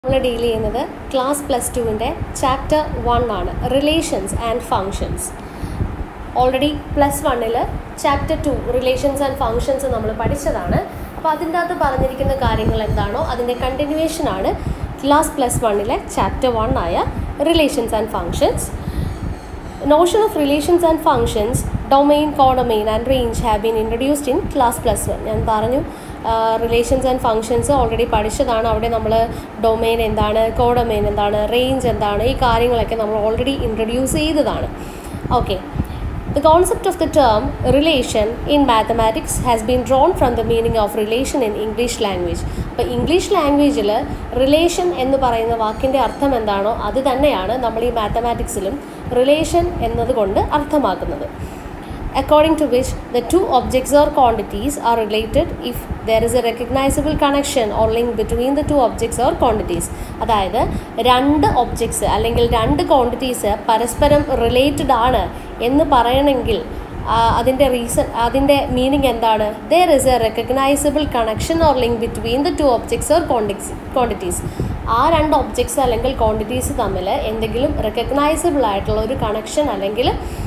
നമ്മൾ ഡീൽ ചെയ്യുന്നത് class plus ടുവിൻ്റെ ചാപ്റ്റർ വൺ ആണ് relations and functions already plus വണ്ണിൽ chapter two relations and functions നമ്മൾ പഠിച്ചതാണ് അപ്പോൾ അതിൻ്റെ അകത്ത് പറഞ്ഞിരിക്കുന്ന കാര്യങ്ങൾ എന്താണോ അതിൻ്റെ കണ്ടിന്യൂവേഷൻ ആണ് ക്ലാസ് പ്ലസ് വണ്ണിലെ ചാപ്റ്റർ വൺ ആയ relations and functions notion of relations and functions domain codomain and range have been introduced in class plus one ഞാൻ പറഞ്ഞു റിലേഷൻസ് ആൻഡ് ഫങ്ഷൻസ് ഓൾറെഡി പഠിച്ചതാണ് അവിടെ നമ്മൾ ഡൊമെയിൻ എന്താണ് കോഡൊമെയിൻ എന്താണ് റേഞ്ച് എന്താണ് ഈ കാര്യങ്ങളൊക്കെ നമ്മൾ ഓൾറെഡി ഇൻട്രൊഡ്യൂസ് ചെയ്തതാണ് okay The concept of the term relation in mathematics has been drawn from the meaning of relation in English language. അപ്പോൾ ഇംഗ്ലീഷ് ലാംഗ്വേജിൽ റിലേഷൻ എന്ന് പറയുന്ന വാക്കിൻ്റെ അർത്ഥം എന്താണോ അത് തന്നെയാണ് നമ്മൾ ഈ മാത്തമാറ്റിക്സിലും റിലേഷൻ എന്നതുകൊണ്ട് അർത്ഥമാക്കുന്നത് according to which the two objects or quantities are related if there is a recognizable connection or link between the two objects or quantities അതായത് രണ്ട് ഒബ്ജക്ട്സ് അല്ലെങ്കിൽ രണ്ട് ക്വാണ്ടിറ്റീസ് പരസ്പരം റിലേറ്റഡ് ആണ് എന്ന് പറയണമെങ്കിൽ അതിൻ്റെ റീസൺ അതിൻ്റെ മീനിങ് എന്താണ് there is a recognisable connection or link between the two objects or quantics quantities ആ രണ്ട് ഒബ്ജക്ട്സ് അല്ലെങ്കിൽ ക്വാണ്ടിറ്റീസ് തമ്മിൽ എന്തെങ്കിലും റെക്കഗ്നൈസബിൾ ആയിട്ടുള്ള ഒരു കണക്ഷൻ അല്ലെങ്കിൽ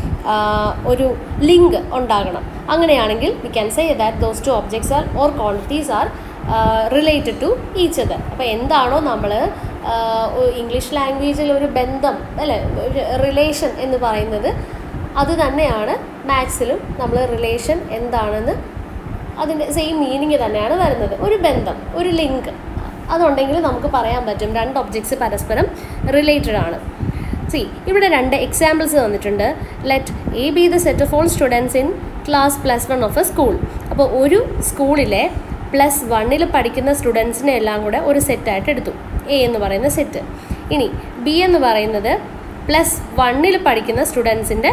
ഒരു ലിങ്ക് ഉണ്ടാകണം അങ്ങനെയാണെങ്കിൽ we can say that those two objects are or quantities are related to each other അപ്പോൾ എന്താണോ നമ്മൾ ഇംഗ്ലീഷ് ലാംഗ്വേജിൽ ഒരു ബന്ധം അല്ലേ ഒരു റിലേഷൻ എന്ന് പറയുന്നത് അത് തന്നെയാണ് മാത്സിലും നമ്മൾ റിലേഷൻ എന്താണെന്ന് അതിൻ്റെ സെയിം മീനിങ് തന്നെയാണ് വരുന്നത് ഒരു ബന്ധം ഒരു ലിങ്ക് അതുണ്ടെങ്കിൽ നമുക്ക് പറയാൻ പറ്റും രണ്ട് ഒബ്ജക്ട്സ് പരസ്പരം റിലേറ്റഡ് ആണ് സി ഇവിടെ രണ്ട് എക്സാമ്പിൾസ് തന്നിട്ടുണ്ട് let A be the set of all students in class plus one of a school അപ്പോൾ ഒരു സ്കൂളിലെ പ്ലസ് വണ്ണിൽ പഠിക്കുന്ന സ്റ്റുഡൻസിനെ എല്ലാം കൂടെ ഒരു സെറ്റായിട്ട് എടുത്തു എ എന്ന് പറയുന്ന സെറ്റ് ഇനി ബി എന്ന് പറയുന്നത് പ്ലസ് വണ്ണിൽ പഠിക്കുന്ന സ്റ്റുഡൻസിൻ്റെ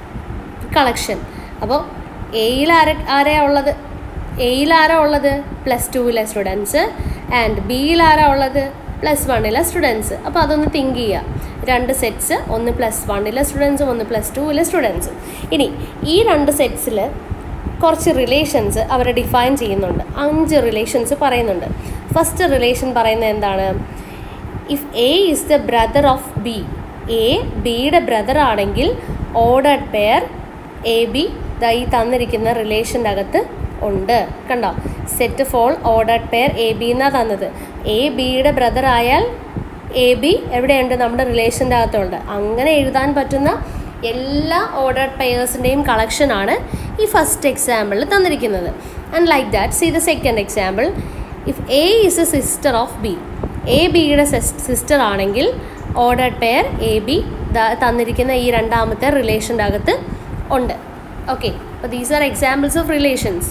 കളക്ഷൻ അപ്പോൾ എയിൽ ആര ആരെയാ ഉള്ളത് എയിൽ ആരാ ഉള്ളത് പ്ലസ് ടുവിലെ സ്റ്റുഡൻസ് ആൻഡ് ബിയിൽ ആരാ ഉള്ളത് പ്ലസ് വണ്ണിലെ സ്റ്റുഡൻസ് അപ്പോൾ അതൊന്ന് തിങ്ക് ചെയ്യുക രണ്ട് സെറ്റ്സ് ഒന്ന് പ്ലസ് വണ്ണിലെ സ്റ്റുഡൻസും ഒന്ന് പ്ലസ് ടുവിലെ സ്റ്റുഡൻസും ഇനി ഈ രണ്ട് സെറ്റ്സിൽ കുറച്ച് റിലേഷൻസ് അവർ ഡിഫൈൻ ചെയ്യുന്നുണ്ട് അഞ്ച് റിലേഷൻസ് പറയുന്നുണ്ട് ഫസ്റ്റ് റിലേഷൻ പറയുന്നത് എന്താണ് if A is the brother of B A ബിയുടെ ബ്രദർ ആണെങ്കിൽ ഓർഡർഡ് പെയർ എ ബി ഈ തന്നിരിക്കുന്ന റിലേഷൻ്റെ അകത്ത് ഉണ്ട് കണ്ടോ set for ordered pair A B എന്നാണ് തന്നത് എ ബിയുടെ ബ്രദർ ആയാൽ എ ബി എവിടെയുണ്ട് നമ്മുടെ റിലേഷൻ്റെ അകത്തുണ്ട് അങ്ങനെ എഴുതാൻ പറ്റുന്ന എല്ലാ ഓർഡർഡ് പെയേഴ്സിൻ്റെയും കളക്ഷനാണ് ഈ ഫസ്റ്റ് എക്സാമ്പിളിൽ തന്നിരിക്കുന്നത് and like that see the second example if A is A sister of B A ബിയുടെ സിസ്റ്റർ ആണെങ്കിൽ ഓർഡർഡ് പെയർ എ ബി തന്നിരിക്കുന്ന ഈ രണ്ടാമത്തെ റിലേഷൻ്റെ അകത്ത് ഉണ്ട് ഓക്കെ അപ്പോൾ these are examples of relations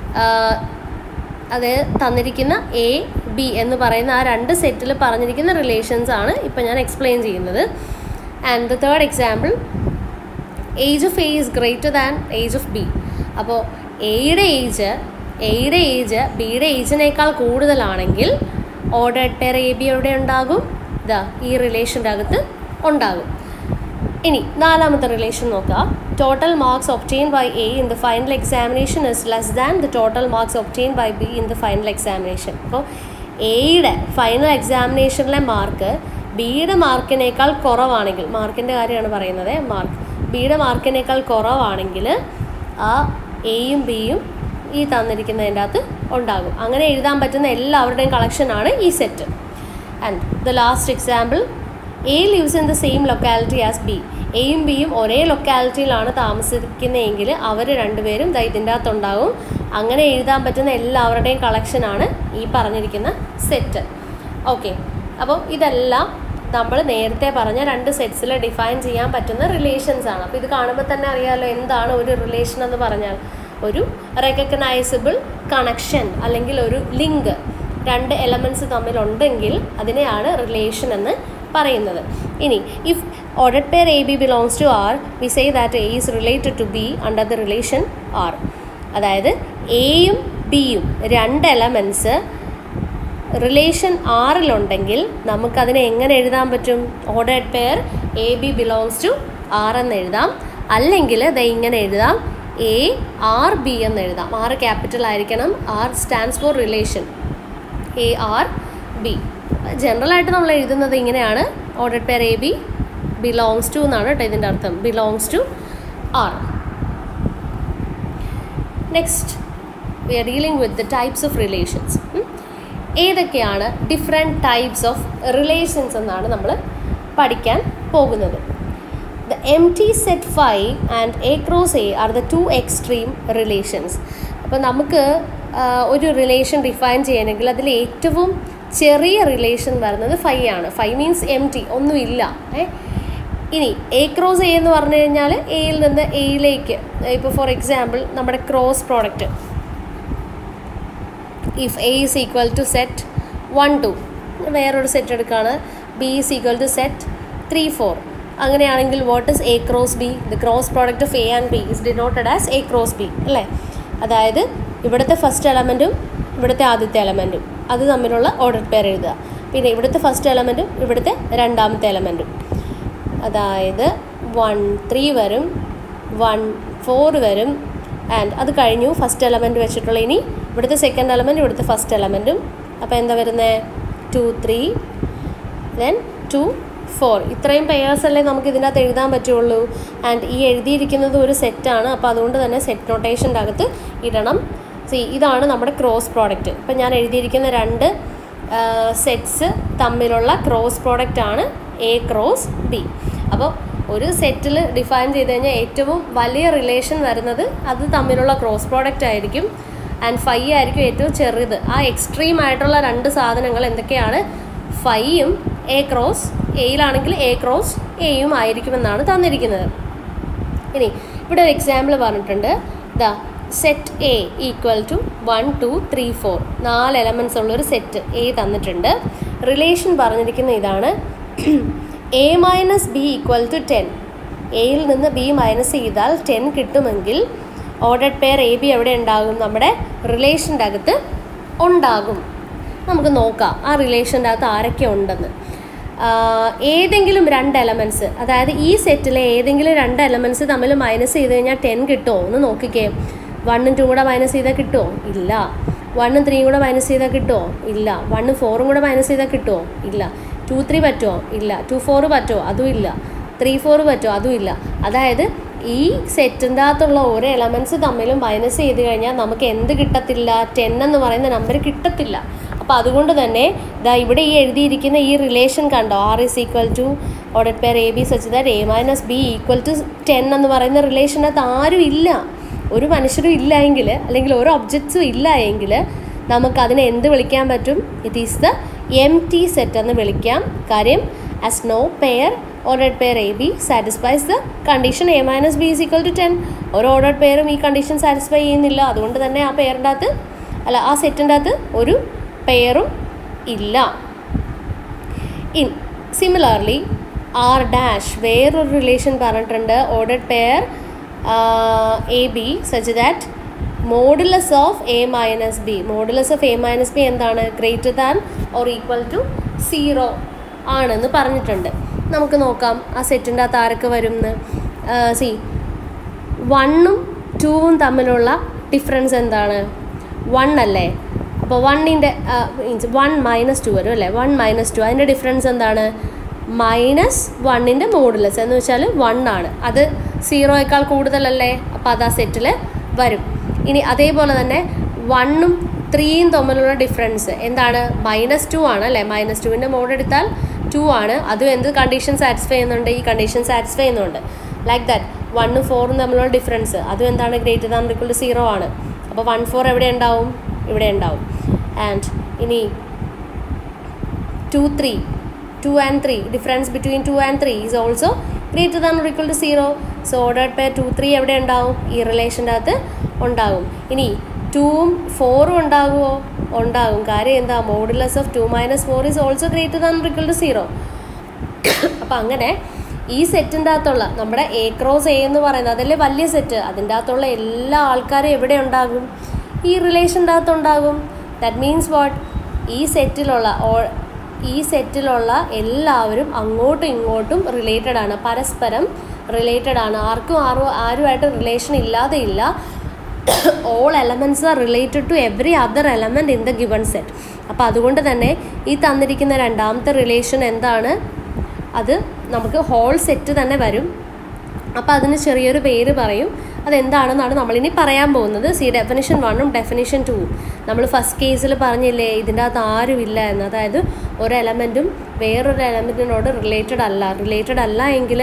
അത് തന്നിരിക്കുന്ന എ ബി എന്ന് പറയുന്ന ആ രണ്ട് സെറ്റിൽ പറഞ്ഞിരിക്കുന്ന റിലേഷൻസ് ആണ് ഇപ്പം ഞാൻ എക്സ്പ്ലെയിൻ ചെയ്യുന്നത് and the third example age of A is greater than age of B അപ്പോൾ എയുടെ ഏജ് എയുടെ ഏജ് ബിയുടെ ഏജിനേക്കാൾ കൂടുതലാണെങ്കിൽ ഓർഡർഡ് പെയർ എ ബി എവിടെ ഉണ്ടാകും ഇതാ ഈ റിലേഷൻ്റെ അകത്ത് ഉണ്ടാകും ഇനി നാലാമത്തെ റിലേഷൻ നോക്കാം total marks obtained by A in the final examination is less than the total marks obtained by B in the final examination അപ്പോൾ എയുടെ ഫൈനൽ എക്സാമിനേഷനിലെ മാർക്ക് ബിയുടെ മാർക്കിനേക്കാൾ കുറവാണെങ്കിൽ മാർക്കിൻ്റെ കാര്യമാണ് പറയുന്നത് മാർക്ക് ബിയുടെ മാർക്കിനേക്കാൾ കുറവാണെങ്കിൽ ആ എയും ബിയും ഈ തന്നിരിക്കുന്നതിൻ്റെ അകത്ത് ഉണ്ടാകും അങ്ങനെ എഴുതാൻ പറ്റുന്ന എല്ലാവരുടെയും കളക്ഷനാണ് ഈ set and the last example A lives in the same locality as B എയും ബിയും ഒരേ ലൊക്കാലിറ്റിയിലാണ് താമസിക്കുന്നതെങ്കിൽ അവർ രണ്ടുപേരും ഇതിൻ്റെ അകത്തുണ്ടാകും അങ്ങനെ എഴുതാൻ പറ്റുന്ന എല്ലാവരുടെയും കളക്ഷനാണ് ഈ പറഞ്ഞിരിക്കുന്ന സെറ്റ് ഓക്കെ അപ്പോൾ ഇതെല്ലാം നമ്മൾ നേരത്തെ പറഞ്ഞ രണ്ട് സെറ്റ്സിൽ ഡിഫൈൻ ചെയ്യാൻ പറ്റുന്ന റിലേഷൻസ് ആണ് അപ്പോൾ ഇത് കാണുമ്പോൾ തന്നെ അറിയാമല്ലോ എന്താണ് ഒരു റിലേഷൻ എന്ന് പറഞ്ഞാൽ ഒരു റെക്കഗ്നൈസബിൾ കണക്ഷൻ അല്ലെങ്കിൽ ഒരു ലിങ്ക് രണ്ട് എലമെൻറ്റ്സ് തമ്മിലുണ്ടെങ്കിൽ അതിനെയാണ് റിലേഷൻ എന്ന് പറയുന്നത് ഇനി if ordered pair A B belongs to R we say that A is related to B under the relation R അതായത് എയും ബിയും രണ്ട് എലമെൻറ്റ്സ് റിലേഷൻ ആറിലുണ്ടെങ്കിൽ നമുക്കതിനെ എങ്ങനെ എഴുതാൻ പറ്റും ordered pair A B belongs to R എന്ന് എഴുതാം അല്ലെങ്കിൽ ഇത് ഇങ്ങനെ എഴുതാം എ ആർ ബി എന്ന് എഴുതാം ആർ ക്യാപിറ്റൽ ആയിരിക്കണം R stands for relation A R B ജനറലായിട്ട് നമ്മൾ എഴുതുന്നത് ഇങ്ങനെയാണ് order pair A B belongs to എന്നാണ് കേട്ടോ ഇതിൻ്റെ അർത്ഥം belongs to R next we are dealing with the types of relations ഏതൊക്കെയാണ് ഡിഫറെൻറ്റ് ടൈപ്സ് ഓഫ് റിലേഷൻസ് എന്നാണ് നമ്മൾ പഠിക്കാൻ പോകുന്നത് the empty set phi and A cross A are the two extreme relations അപ്പോൾ നമുക്ക് ഒരു റിലേഷൻ ഡിഫൈൻ ചെയ്യണമെങ്കിൽ അതിൽ ഏറ്റവും ചെറിയ റിലേഷൻ വരുന്നത് ഫൈവ് ആണ് ഫൈവ് മീൻസ് എം ടി ഒന്നുമില്ല ഏ ഇനി എ ക്രോസ് എ എന്ന് പറഞ്ഞു കഴിഞ്ഞാൽ എയിൽ നിന്ന് എയിലേക്ക് ഇപ്പോൾ ഫോർ എക്സാമ്പിൾ നമ്മുടെ cross product if A is equal to set one two വേറൊരു സെറ്റ് എടുക്കുകയാണ് B is equal to set three four അങ്ങനെയാണെങ്കിൽ what is A cross B the cross product of A and B is denoted as A cross B അല്ലേ അതായത് ഇവിടുത്തെ first എലമെൻറ്റും ഇവിടുത്തെ ആദ്യത്തെ എലമെൻറ്റും അത് തമ്മിലുള്ള ഓർഡർ പെയർ എഴുതുക പിന്നെ ഇവിടുത്തെ ഫസ്റ്റ് എലമെൻറ്റും ഇവിടുത്തെ രണ്ടാമത്തെ എലമെൻറ്റും അതായത് വൺ ത്രീ വരും വൺ ഫോർ വരും ആൻഡ് അത് കഴിഞ്ഞു ഫസ്റ്റ് എലമെൻറ്റ് വെച്ചിട്ടുള്ള ഇനി ഇവിടുത്തെ സെക്കൻഡ് എലമെൻറ്റ് ഇവിടുത്തെ ഫസ്റ്റ് എലമെൻറ്റും അപ്പോൾ എന്താ വരുന്നത് two three then two four ഇത്രയും പെയേഴ്സ് അല്ലേ നമുക്ക് ഇതിനകത്ത് എഴുതാൻ പറ്റുള്ളൂ ആൻഡ് ഈ എഴുതിയിരിക്കുന്നത് ഒരു സെറ്റാണ് അപ്പോൾ അതുകൊണ്ട് തന്നെ സെറ്റ് നൊട്ടേഷൻ്റെ അകത്ത് ഇടണം സി ഇതാണ് നമ്മുടെ ക്രോസ് പ്രോഡക്റ്റ് ഇപ്പം ഞാൻ എഴുതിയിരിക്കുന്ന രണ്ട് സെറ്റ്സ് തമ്മിലുള്ള ക്രോസ് പ്രോഡക്റ്റ് ആണ് എ ക്രോസ് ബി അപ്പോൾ ഒരു സെറ്റിൽ ഡിഫൈൻ ചെയ്ത് കഴിഞ്ഞാൽ ഏറ്റവും വലിയ റിലേഷൻ വരുന്നത് അത് തമ്മിലുള്ള ക്രോസ് പ്രോഡക്റ്റ് ആയിരിക്കും ആൻഡ് ഫൈ ആയിരിക്കും ഏറ്റവും ചെറുത് ആ എക്സ്ട്രീം ആയിട്ടുള്ള രണ്ട് സാധനങ്ങൾ എന്തൊക്കെയാണ് ഫൈയും എ ക്രോസ് എയിലാണെങ്കിൽ എ ക്രോസ് എയും ആയിരിക്കുമെന്നാണ് തന്നിരിക്കുന്നത് ഇനി ഇവിടെ ഒരു എക്സാമ്പിൾ പറഞ്ഞിട്ടുണ്ട് the set A equal to one two three four നാല് എലമെൻറ്റ്സ് ഉള്ളൊരു സെറ്റ് എ തന്നിട്ടുണ്ട് റിലേഷൻ പറഞ്ഞിരിക്കുന്ന ഇതാണ് A minus B equal to ten എയിൽ നിന്ന് ബി മൈനസ് ചെയ്താൽ ടെൻ കിട്ടുമെങ്കിൽ ഓർഡർ പെയർ എ ബി എവിടെ ഉണ്ടാകും നമ്മുടെ റിലേഷൻ്റെ അകത്ത് ഉണ്ടാകും നമുക്ക് നോക്കാം ആ റിലേഷൻ്റെ അകത്ത് ആരൊക്കെ ഉണ്ടെന്ന് ഏതെങ്കിലും രണ്ട് എലമെൻറ്റ്സ് അതായത് ഈ സെറ്റിലെ ഏതെങ്കിലും രണ്ട് എലമെൻറ്റ്സ് തമ്മിൽ മൈനസ് ചെയ്ത് കഴിഞ്ഞാൽ ടെൻ കിട്ടുമോ എന്ന് നോക്കിക്കേ വണ്ണും ടു കൂടെ മൈനസ് ചെയ്താൽ കിട്ടുമോ ഇല്ല വണ്ണും ത്രീയും കൂടെ മൈനസ് ചെയ്താൽ കിട്ടുമോ ഇല്ല വണ്ണും ഫോറും കൂടെ മൈനസ് ചെയ്താൽ കിട്ടുമോ ഇല്ല ടു ത്രീ പറ്റുമോ ഇല്ല ടു ഫോറ് പറ്റുമോ അതും ഇല്ല ത്രീ ഫോറ് പറ്റുമോ അതും ഇല്ല അതായത് ഈ സെറ്റിൻ്റെ അകത്തുള്ള ഓരോ എലമെൻറ്റ്സ് തമ്മിലും മൈനസ് ചെയ്ത് കഴിഞ്ഞാൽ നമുക്ക് എന്ത് കിട്ടത്തില്ല ടെൻ എന്ന് പറയുന്ന നമ്പർ കിട്ടത്തില്ല അപ്പോൾ അതുകൊണ്ട് തന്നെ ഇതാ ഇവിടെ ഈ എഴുതിയിരിക്കുന്ന ഈ റിലേഷൻ കണ്ടോ R is equal to order pair A B such that A minus B equal to ten എന്ന് പറയുന്ന റിലേഷനകത്ത് ആരും ഇല്ല ഒരു മനുഷ്യരും ഇല്ല എങ്കിൽ അല്ലെങ്കിൽ ഒരു ഒബ്ജക്ട്സും ഇല്ല എങ്കിൽ നമുക്ക് അതിനെ എന്ത് വിളിക്കാൻ പറ്റും it is the empty set എന്ന് വിളിക്കാം കാര്യം as no pair ordered pair A B satisfies the condition A minus B is equal to ten ഒരു ഓർഡർഡ് പെയറും ഈ കണ്ടീഷൻ സാറ്റിസ്ഫൈ ചെയ്യുന്നില്ല അതുകൊണ്ട് തന്നെ ആ പെയറിൻ്റെ അകത്ത് അല്ല ആ സെറ്റിൻ്റെ അകത്ത് ഒരു പെയറും ഇല്ല ഇൻ സിമിലർലി ആർ ഡാഷ് വേറൊരു റിലേഷൻ പറഞ്ഞിട്ടുണ്ട് ordered pair A B such that modulus of A minus B modulus of A minus B എന്താണ് greater than or equal to zero ആണെന്ന് പറഞ്ഞിട്ടുണ്ട് നമുക്ക് നോക്കാം ആ സെറ്റിൻ്റെ അകത്ത് ആരൊക്കെ വരും എന്ന് സി വണ്ണും ടൂവും തമ്മിലുള്ള ഡിഫറൻസ് എന്താണ് വൺ അല്ലേ അപ്പോൾ വണ്ണിൻ്റെ മീൻസ് വൺ മൈനസ് ടു വരും അല്ലേ വൺ മൈനസ് ടു അതിൻ്റെ ഡിഫറൻസ് എന്താണ് മൈനസ് വണ്ണിൻ്റെ മോഡുലസ് എന്ന് വെച്ചാൽ വൺ ആണ് അത് സീറോയേക്കാൾ കൂടുതലല്ലേ അപ്പോൾ അത് ആ സെറ്റിൽ വരും ഇനി അതേപോലെ തന്നെ വണ്ണും ത്രീയും തമ്മിലുള്ള ഡിഫറൻസ് എന്താണ് മൈനസ് ടു ആണ് അല്ലേ മൈനസ് ടുവിൻ്റെ മോഡ് എടുത്താൽ ടു ആണ് അതും എന്ത് കണ്ടീഷൻ സാറ്റിസ്ഫൈ ചെയ്യുന്നുണ്ട് ഈ കണ്ടീഷൻ സാറ്റിസ്ഫൈ ചെയ്യുന്നുണ്ട് ലൈക്ക് ദാറ്റ് വണ്ണും ഫോറും തമ്മിലുള്ള ഡിഫറൻസ് അതും എന്താണ് greater than equal to zero ആണ് അപ്പോൾ വൺ ഫോർ എവിടെ ഉണ്ടാവും ഇവിടെ ഉണ്ടാവും ആൻഡ് ഇനി two three two and three difference between two and three is also greater than equal to zero so order pair two three എവിടെ ഉണ്ടാവും ഈ റിലേഷൻ്റെ അകത്ത് ഉണ്ടാകും ഇനി ടൂവും ഫോറും ഉണ്ടാകുമോ ഉണ്ടാകും കാര്യം എന്താ modulus of two minus four is also greater than equal to zero അപ്പം അങ്ങനെ ഈ സെറ്റിൻ്റെ അകത്തുള്ള നമ്മുടെ എ ക്രോസ് എ എന്ന് പറയുന്നത് അതല്ലേ വലിയ സെറ്റ് അതിൻ്റെ അകത്തുള്ള എല്ലാ ആൾക്കാരും എവിടെ ഉണ്ടാകും ഈ റിലേഷൻ്റെ അകത്തുണ്ടാകും ദാറ്റ് മീൻസ് വാട്ട് ഈ സെറ്റിലുള്ള ഈ സെറ്റിലുള്ള എല്ലാവരും അങ്ങോട്ടും ഇങ്ങോട്ടും റിലേറ്റഡ് ആണ് പരസ്പരം റിലേറ്റഡ് ആണ് ആർക്കും ആരും ആരുമായിട്ട് റിലേഷൻ ഇല്ലാതെ ഇല്ല all elements are related to every other element in the given set അപ്പോൾ അതുകൊണ്ട് തന്നെ ഈ തന്നിരിക്കുന്ന രണ്ടാമത്തെ റിലേഷൻ എന്താണ് അത് നമുക്ക് ഹോൾ സെറ്റ് തന്നെ വരും അപ്പോൾ അതിന് ചെറിയൊരു പേര് പറയും അതെന്താണെന്നാണ് നമ്മളിനി പറയാൻ പോകുന്നത് സി ഡെഫിനിഷൻ വണ്ണും ഡെഫിനിഷൻ ടൂവും നമ്മൾ ഫസ്റ്റ് കേസിൽ പറഞ്ഞില്ലേ ഇതിൻ്റെ അകത്ത് ആരുമില്ല എന്ന് അതായത് ഒരു എലമെൻറ്റും വേറൊരു എലമെൻറ്റിനോട് റിലേറ്റഡ് അല്ല റിലേറ്റഡ് അല്ല എങ്കിൽ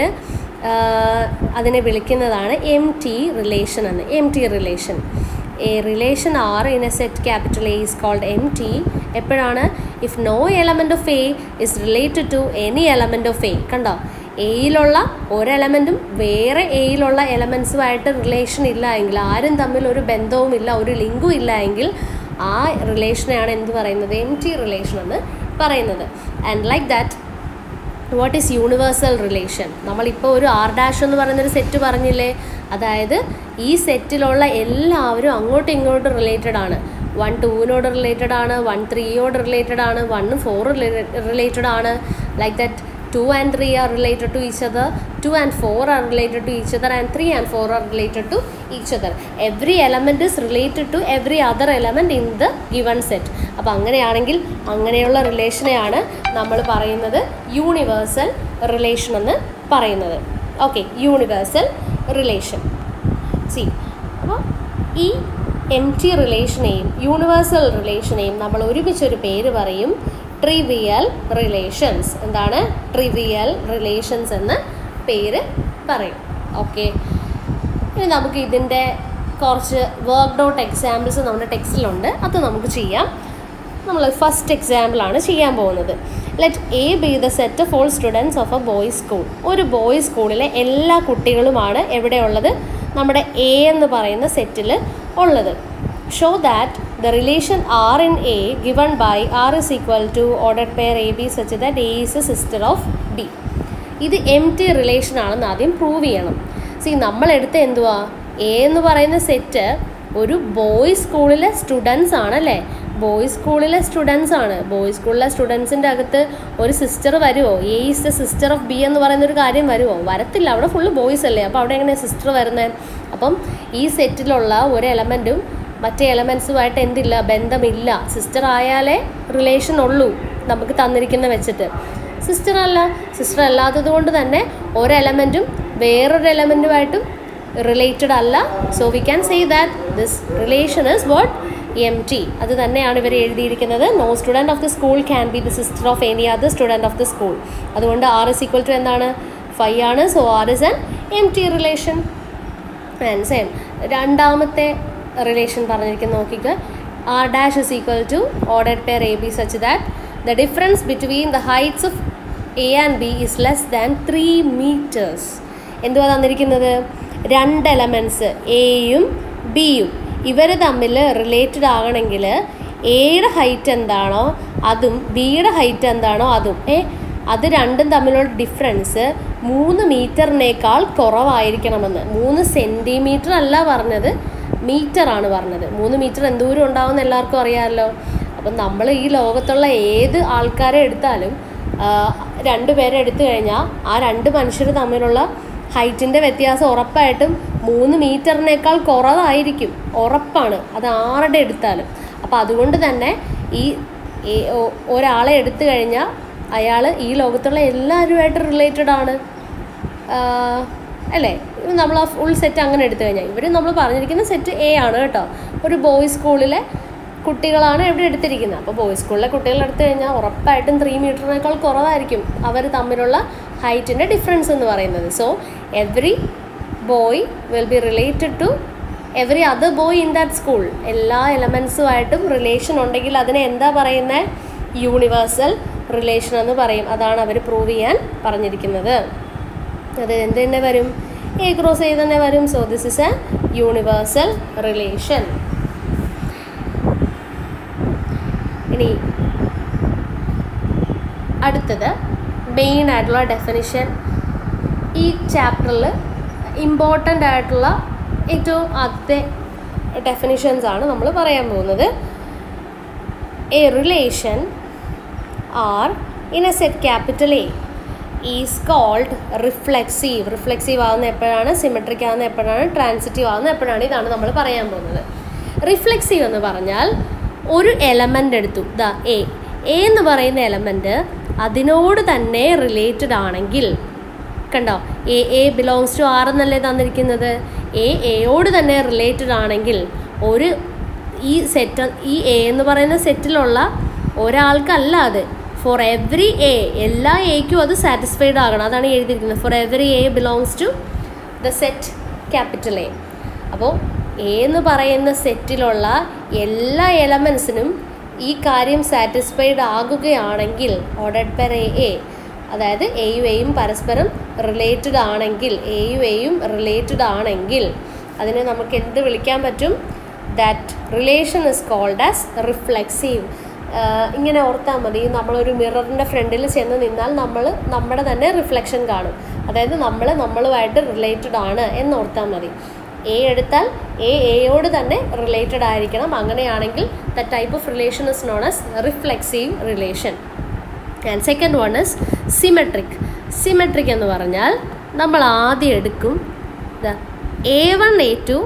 അതിനെ വിളിക്കുന്നതാണ് എം ടി റിലേഷൻ എന്ന് empty relation A relation R in A set capital A is called empty എപ്പോഴാണ് if no element of A is related to any element of A കണ്ടോ എയിലുള്ള ഒരു എലമെൻറ്റും വേറെ എയിലുള്ള എലമെൻസുമായിട്ട് റിലേഷൻ ഇല്ല എങ്കിൽ ആരും തമ്മിൽ ഒരു ബന്ധവും ഇല്ല ഒരു ലിങ്കും ഇല്ല എങ്കിൽ ആ റിലേഷനെയാണ് എന്ത് പറയുന്നത് എം ടി റിലേഷൻ എന്ന് പറയുന്നത് and like that what is universal relation നമ്മളിപ്പോൾ ഒരു ആർ ഡാഷ് എന്ന് പറയുന്നൊരു സെറ്റ് പറഞ്ഞില്ലേ അതായത് ഈ സെറ്റിലുള്ള എല്ലാവരും അങ്ങോട്ടും ഇങ്ങോട്ടും റിലേറ്റഡ് ആണ് വൺ ടൂവിനോട് റിലേറ്റഡ് ആണ് വൺ ത്രീയോട് റിലേറ്റഡ് ആണ് വൺ ഫോർ റിലേറ്റഡ് ആണ് like that two and three are related to each other two and four are related to each other and three and four are related to each other every element is related to every other element in the given set അപ്പോൾ അങ്ങനെയാണെങ്കിൽ അങ്ങനെയുള്ള റിലേഷനെയാണ് നമ്മൾ പറയുന്നത് universal relation എന്ന് പറയുന്നത് okay universal relation C അപ്പോൾ ഈ empty റിലേഷനെയും യൂണിവേഴ്സൽ റിലേഷനെയും നമ്മൾ ഒരുമിച്ചൊരു പേര് പറയും ട്രിവിയൽ റിലേഷൻസ് എന്താണ് ട്രിവിയൽ റിലേഷൻസ് എന്ന് പേര് പറയും ഓക്കെ ഇനി നമുക്ക് ഇതിൻ്റെ കുറച്ച് വർക്ക്ഡ് ഔട്ട് എക്സാമ്പിൾസ് നമ്മുടെ ടെക്സ്റ്റിലുണ്ട് അത് നമുക്ക് ചെയ്യാം നമ്മൾ ഫസ്റ്റ് എക്സാമ്പിളാണ് ചെയ്യാൻ പോകുന്നത് let A be the set of all students of A boys school ഒരു ബോയ്സ് സ്കൂളിലെ എല്ലാ കുട്ടികളുമാണ് എവിടെയുള്ളത് നമ്മുടെ എ എന്ന് പറയുന്ന സെറ്റിൽ ഉള്ളത് show that the relation R in A given by R is equal to order pair A B such that A is A sister of B ഇത് empty relation ആണെന്ന് ആദ്യം പ്രൂവ് ചെയ്യണം സി നമ്മളെടുത്ത എന്തുവാ A എന്ന് പറയുന്ന set ഒരു boys സ്കൂളിലെ students ആണല്ലേ ബോയ്സ് സ്കൂളിലെ സ്റ്റുഡൻസ് ആണ് ബോയ്സ് സ്കൂളിലെ സ്റ്റുഡൻസിൻ്റെ അകത്ത് ഒരു സിസ്റ്റർ വരുമോ A is the sister of B എന്ന് പറയുന്ന ഒരു കാര്യം വരുമോ വരത്തില്ല അവിടെ ഫുള്ള് ബോയ്സ് അല്ലേ അപ്പോൾ അവിടെ എങ്ങനെയാണ് സിസ്റ്റർ വരുന്നത് അപ്പം ഈ സെറ്റിലുള്ള ഒരു എലമെൻറ്റും മറ്റേ എലമെൻസുമായിട്ട് എന്തില്ല ബന്ധമില്ല സിസ്റ്റർ ആയാലേ റിലേഷൻ ഉള്ളൂ നമുക്ക് തന്നിരിക്കുന്ന വെച്ചിട്ട് സിസ്റ്റർ അല്ല സിസ്റ്റർ അല്ലാത്തത് കൊണ്ട് തന്നെ ഒരു എലമെൻറ്റും വേറൊരു എലമെൻറ്റുമായിട്ടും റിലേറ്റഡ് അല്ല so we can say that this relation is what empty അത് തന്നെയാണ് ഇവർ എഴുതിയിരിക്കുന്നത് no student of the school can be the sister of any other student of the school അതുകൊണ്ട് ആർ ഇസ് ഈക്വൽ ടു എന്താണ് five ആണ് so R is an empty relation and same രണ്ടാമത്തെ relation പറഞ്ഞിരിക്കുന്ന നോക്കിക്ക് R dash is equal to order pair A B such that the difference between the heights of A and B is less than three metres എന്തുവാ തന്നിരിക്കുന്നത് രണ്ട് elements എയും ബിയും ഇവർ തമ്മിൽ റിലേറ്റഡ് ആകണമെങ്കിൽ എയുടെ ഹൈറ്റ് എന്താണോ അതും ബിയുടെ ഹൈറ്റ് എന്താണോ അതും ഏ അത് രണ്ടും തമ്മിലുള്ള ഡിഫറൻസ് മൂന്ന് മീറ്ററിനേക്കാൾ കുറവായിരിക്കണമെന്ന് മൂന്ന് സെൻറ്റിമീറ്റർ അല്ല പറഞ്ഞത് മീറ്റർ ആണ് പറഞ്ഞത് മൂന്ന് മീറ്റർ എന്തോരം ഉണ്ടാവുമെന്ന് എല്ലാവർക്കും അറിയാമല്ലോ അപ്പം നമ്മൾ ഈ ലോകത്തുള്ള ഏത് ആൾക്കാരെ എടുത്താലും രണ്ട് പേരെ എടുത്തു കഴിഞ്ഞാൽ ആ രണ്ട് മനുഷ്യർ തമ്മിലുള്ള ഹൈറ്റിൻ്റെ വ്യത്യാസം ഉറപ്പായിട്ടും മൂന്ന് മീറ്ററിനേക്കാൾ കുറവായിരിക്കും ഉറപ്പാണ് അത് ആരുടെ എടുത്താലും അപ്പോൾ അതുകൊണ്ട് തന്നെ ഈ ഒരാളെ എടുത്തു കഴിഞ്ഞാൽ അയാൾ ഈ ലോകത്തുള്ള എല്ലാവരുമായിട്ട് റിലേറ്റഡ് ആണ് അല്ലേ നമ്മൾ ആ ഫുൾ സെറ്റ് അങ്ങനെ എടുത്തു കഴിഞ്ഞാൽ ഇവർ നമ്മൾ പറഞ്ഞിരിക്കുന്ന സെറ്റ് എ ആണ് കേട്ടോ ഒരു ബോയ്സ് സ്കൂളിലെ കുട്ടികളാണ് ഇവിടെ എടുത്തിരിക്കുന്നത് അപ്പോൾ ബോയ്സ് സ്കൂളിലെ കുട്ടികൾ എടുത്തു കഴിഞ്ഞാൽ ഉറപ്പായിട്ടും ത്രീ മീറ്ററിനേക്കാൾ കുറവായിരിക്കും അവർ തമ്മിലുള്ള ഹൈറ്റിൻ്റെ ഡിഫറൻസ് എന്ന് പറയുന്നത് so every boy will be related to every other boy in that school എല്ലാ എലമെൻസുമായിട്ടും റിലേഷൻ ഉണ്ടെങ്കിൽ അതിനെ എന്താ പറയുന്നത് യൂണിവേഴ്സൽ റിലേഷൻ എന്ന് പറയും അതാണ് അവർ പ്രൂവ് ചെയ്യാൻ പറഞ്ഞിരിക്കുന്നത് അത് എന്ത് തന്നെ വരും എ ക്രോസ് ചെയ്ത് തന്നെ വരും so this is A universal relation ഇനി അടുത്തത് മെയിൻ ആയിട്ടുള്ള ഡെഫിനിഷൻ ഈ ചാപ്റ്ററിൽ ഇമ്പോർട്ടൻ്റ് ആയിട്ടുള്ള ഏറ്റവും ആദ്യത്തെ ഡെഫിനിഷൻസ് ആണ് നമ്മൾ പറയാൻ പോകുന്നത് A relation R in A set capital A is called reflexive reflexive ആവുന്ന എപ്പോഴാണ് സിമെട്രിക് ആവുന്ന എപ്പോഴാണ് ട്രാൻസിറ്റീവ് ആവുന്ന എപ്പോഴാണ് ഇതാണ് നമ്മൾ പറയാൻ പോകുന്നത് റിഫ്ലെക്സീവ് എന്ന് പറഞ്ഞാൽ ഒരു എലമെൻ്റ് എടുത്തു ദാ എ എ എന്ന് പറയുന്ന എലമെൻറ്റ് അതിനോട് തന്നെ റിലേറ്റഡ് ആണെങ്കിൽ കണ്ടോ A A belongs to R എന്നല്ലേ തന്നിരിക്കുന്നത് എ എയോട് തന്നെ റിലേറ്റഡ് ആണെങ്കിൽ ഒരു ഈ സെറ്റ് ഈ എ എന്ന് പറയുന്ന സെറ്റിലുള്ള ഒരാൾക്കല്ല അത് ഫോർ എവറി എ എല്ലാ എക്കും അത് സാറ്റിസ്ഫൈഡ് ആകണം അതാണ് എഴുതിയിരിക്കുന്നത് for every A belongs to the set capital A അപ്പോൾ എ എന്ന് പറയുന്ന സെറ്റിലുള്ള എല്ലാ എലമെൻസിനും ഈ കാര്യം സാറ്റിസ്ഫൈഡ് ആകുകയാണെങ്കിൽ ഓർഡർഡ് പെർ എ എ അതായത് എയും എയും പരസ്പരം റിലേറ്റഡ് ആണെങ്കിൽ എയും എയും റിലേറ്റഡ് ആണെങ്കിൽ അതിനെ നമുക്ക് എന്ത് വിളിക്കാൻ പറ്റും that relation is called as reflexive ഇങ്ങനെ ഓർത്താൽ മതി നമ്മളൊരു മിററിൻ്റെ ഫ്രണ്ടിൽ ചെന്ന് നിന്നാൽ നമ്മൾ നമ്മുടെ തന്നെ റിഫ്ലക്ഷൻ കാണും അതായത് നമ്മൾ നമ്മളുമായിട്ട് റിലേറ്റഡ് ആണ് എന്ന് ഓർത്താൽ മതി എ എടുത്താൽ എ എയോട് തന്നെ റിലേറ്റഡ് ആയിരിക്കണം അങ്ങനെയാണെങ്കിൽ the type of relation is non as reflexive relation and second one is symmetric symmetric എന്ന് പറഞ്ഞാൽ നമ്മൾ ആദ്യം എടുക്കും A one A two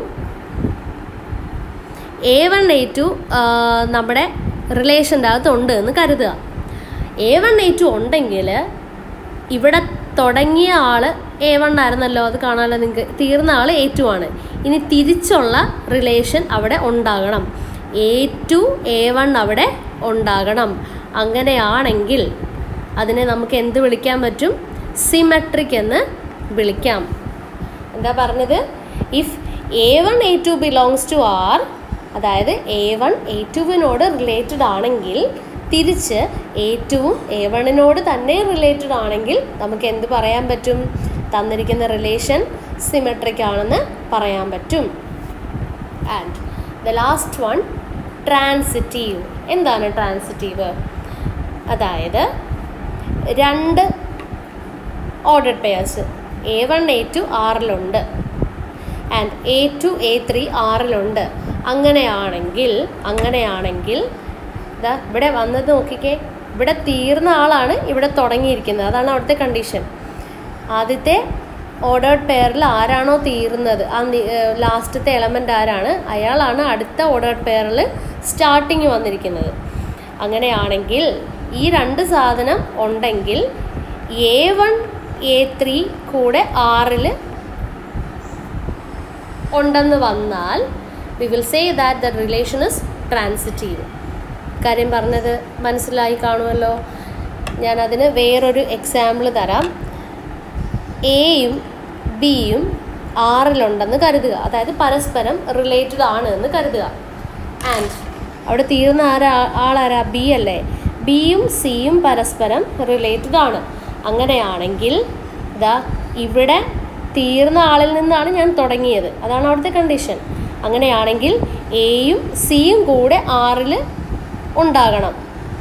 A one A two നമ്മുടെ റിലേഷൻ്റെ അകത്ത് ഉണ്ട് എന്ന് കരുതുക എ വൺ എ ടു ഉണ്ടെങ്കിൽ ഇവിടെ തുടങ്ങിയ ആൾ എ വൺ ആയിരുന്നല്ലോ അത് കാണാമല്ലോ നിങ്ങൾക്ക് തീർന്ന ആൾ എ ടു ആണ് ഇനി തിരിച്ചുള്ള റിലേഷൻ അവിടെ ഉണ്ടാകണം എ ടു എ വൺ അവിടെ ഉണ്ടാകണം അങ്ങനെയാണെങ്കിൽ അതിനെ നമുക്ക് എന്ത് വിളിക്കാൻ പറ്റും സിമെട്രിക് എന്ന് വിളിക്കാം എന്താ പറഞ്ഞത് if A one A two belongs to R അതായത് എ വൺ എ ടുവിനോട് റിലേറ്റഡ് ആണെങ്കിൽ തിരിച്ച് എ ടുവും എ വണ്ണിനോട് തന്നെ റിലേറ്റഡ് ആണെങ്കിൽ നമുക്ക് എന്ത് പറയാൻ പറ്റും തന്നിരിക്കുന്ന റിലേഷൻ സിമെട്രിക് ആണെന്ന് പറയാൻ പറ്റും and the last one transitive എന്താണ് ട്രാൻസിറ്റീവ് അതായത് രണ്ട് order pairs A one A two ആറിലുണ്ട് and A two A three ആറിലുണ്ട് അങ്ങനെയാണെങ്കിൽ അങ്ങനെയാണെങ്കിൽ ഇതാ ഇവിടെ വന്നത് നോക്കിക്കേ ഇവിടെ തീർന്ന ആളാണ് ഇവിടെ തുടങ്ങിയിരിക്കുന്നത് അതാണ് അവിടുത്തെ കണ്ടീഷൻ ആദ്യത്തെ ഓർഡേർഡ് പെയറിൽ ആരാണോ തീർന്നത് ആ ലാസ്റ്റത്തെ എലമെൻ്റ് ആരാണ് അയാളാണ് അടുത്ത ഓർഡേർഡ് പെയറിൽ സ്റ്റാർട്ടിങ് വന്നിരിക്കുന്നത് അങ്ങനെയാണെങ്കിൽ ഈ രണ്ട് സാധനം ഉണ്ടെങ്കിൽ എ വൺ എ ത്രീ കൂടെ ആറിൽ ഉണ്ടെന്ന് വന്നാൽ we will say that the relation is transitive കാര്യം പറഞ്ഞത് മനസ്സിലായി കാണുമല്ലോ ഞാനതിന് വേറൊരു എക്സാമ്പിൾ തരാം എയും ബിയും ആറിലുണ്ടെന്ന് കരുതുക അതായത് പരസ്പരം റിലേറ്റഡ് ആണ് എന്ന് കരുതുക ആൻഡ് അവിടെ തീർന്ന ആരാ ആളാരാ ബി അല്ലേ ബിയും സിയും പരസ്പരം റിലേറ്റഡ് ആണ് അങ്ങനെയാണെങ്കിൽ ഇതാ ഇവിടെ തീർന്ന ആളിൽ നിന്നാണ് ഞാൻ തുടങ്ങിയത് അതാണ് അവിടുത്തെ കണ്ടീഷൻ അങ്ങനെയാണെങ്കിൽ എയും സിയും കൂടെ ആറിൽ ഉണ്ടാകണം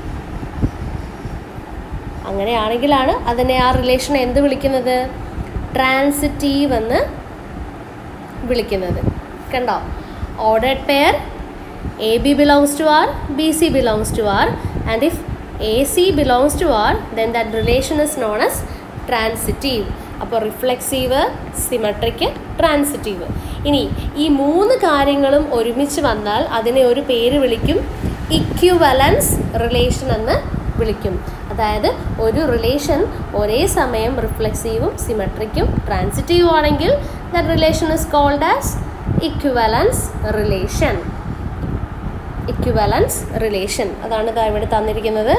അങ്ങനെയാണെങ്കിലാണ് അതിനെ ആ റിലേഷൻ എന്ത് വിളിക്കുന്നത് ട്രാൻസിറ്റീവ് എന്ന് വിളിക്കുന്നത് കണ്ടോ ordered pair A B belongs to R B C belongs to R and if A C belongs to R then that relation is non as transitive അപ്പോൾ റിഫ്ലെക്സീവ് സിമെട്രിക് ട്രാൻസിറ്റീവ് ഇനി ഈ മൂന്ന് കാര്യങ്ങളും ഒരുമിച്ച് വന്നാൽ അതിനെ ഒരു പേര് വിളിക്കും ഇക്യുവലൻസ് റിലേഷൻ എന്ന് വിളിക്കും അതായത് ഒരു റിലേഷൻ ഒരേ സമയം റിഫ്ലെക്സീവും സിമെട്രിക്കും ട്രാൻസിറ്റീവും ആണെങ്കിൽ the relation is called as equivalence relation equivalence relation അതാണ് ഇതാ ഇവിടെ തന്നിരിക്കുന്നത്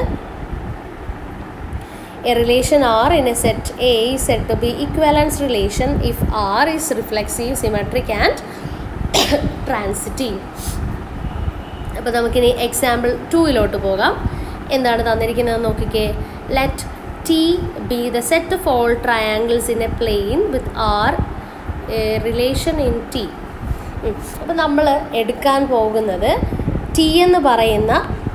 A relation R in a set A is said to be equivalence relation if R is reflexive, symmetric and transitive. അപ്പോൾ നമുക്കിനി എക്സാമ്പിൾ ടൂയിലോട്ട് പോകാം എന്താണ് തന്നിരിക്കുന്നത് നോക്കിക്കേ let T be the set of all triangles in A plane with R relation in T അപ്പോൾ നമ്മൾ എടുക്കാൻ പോകുന്നത് ടി എന്ന് പറയുന്ന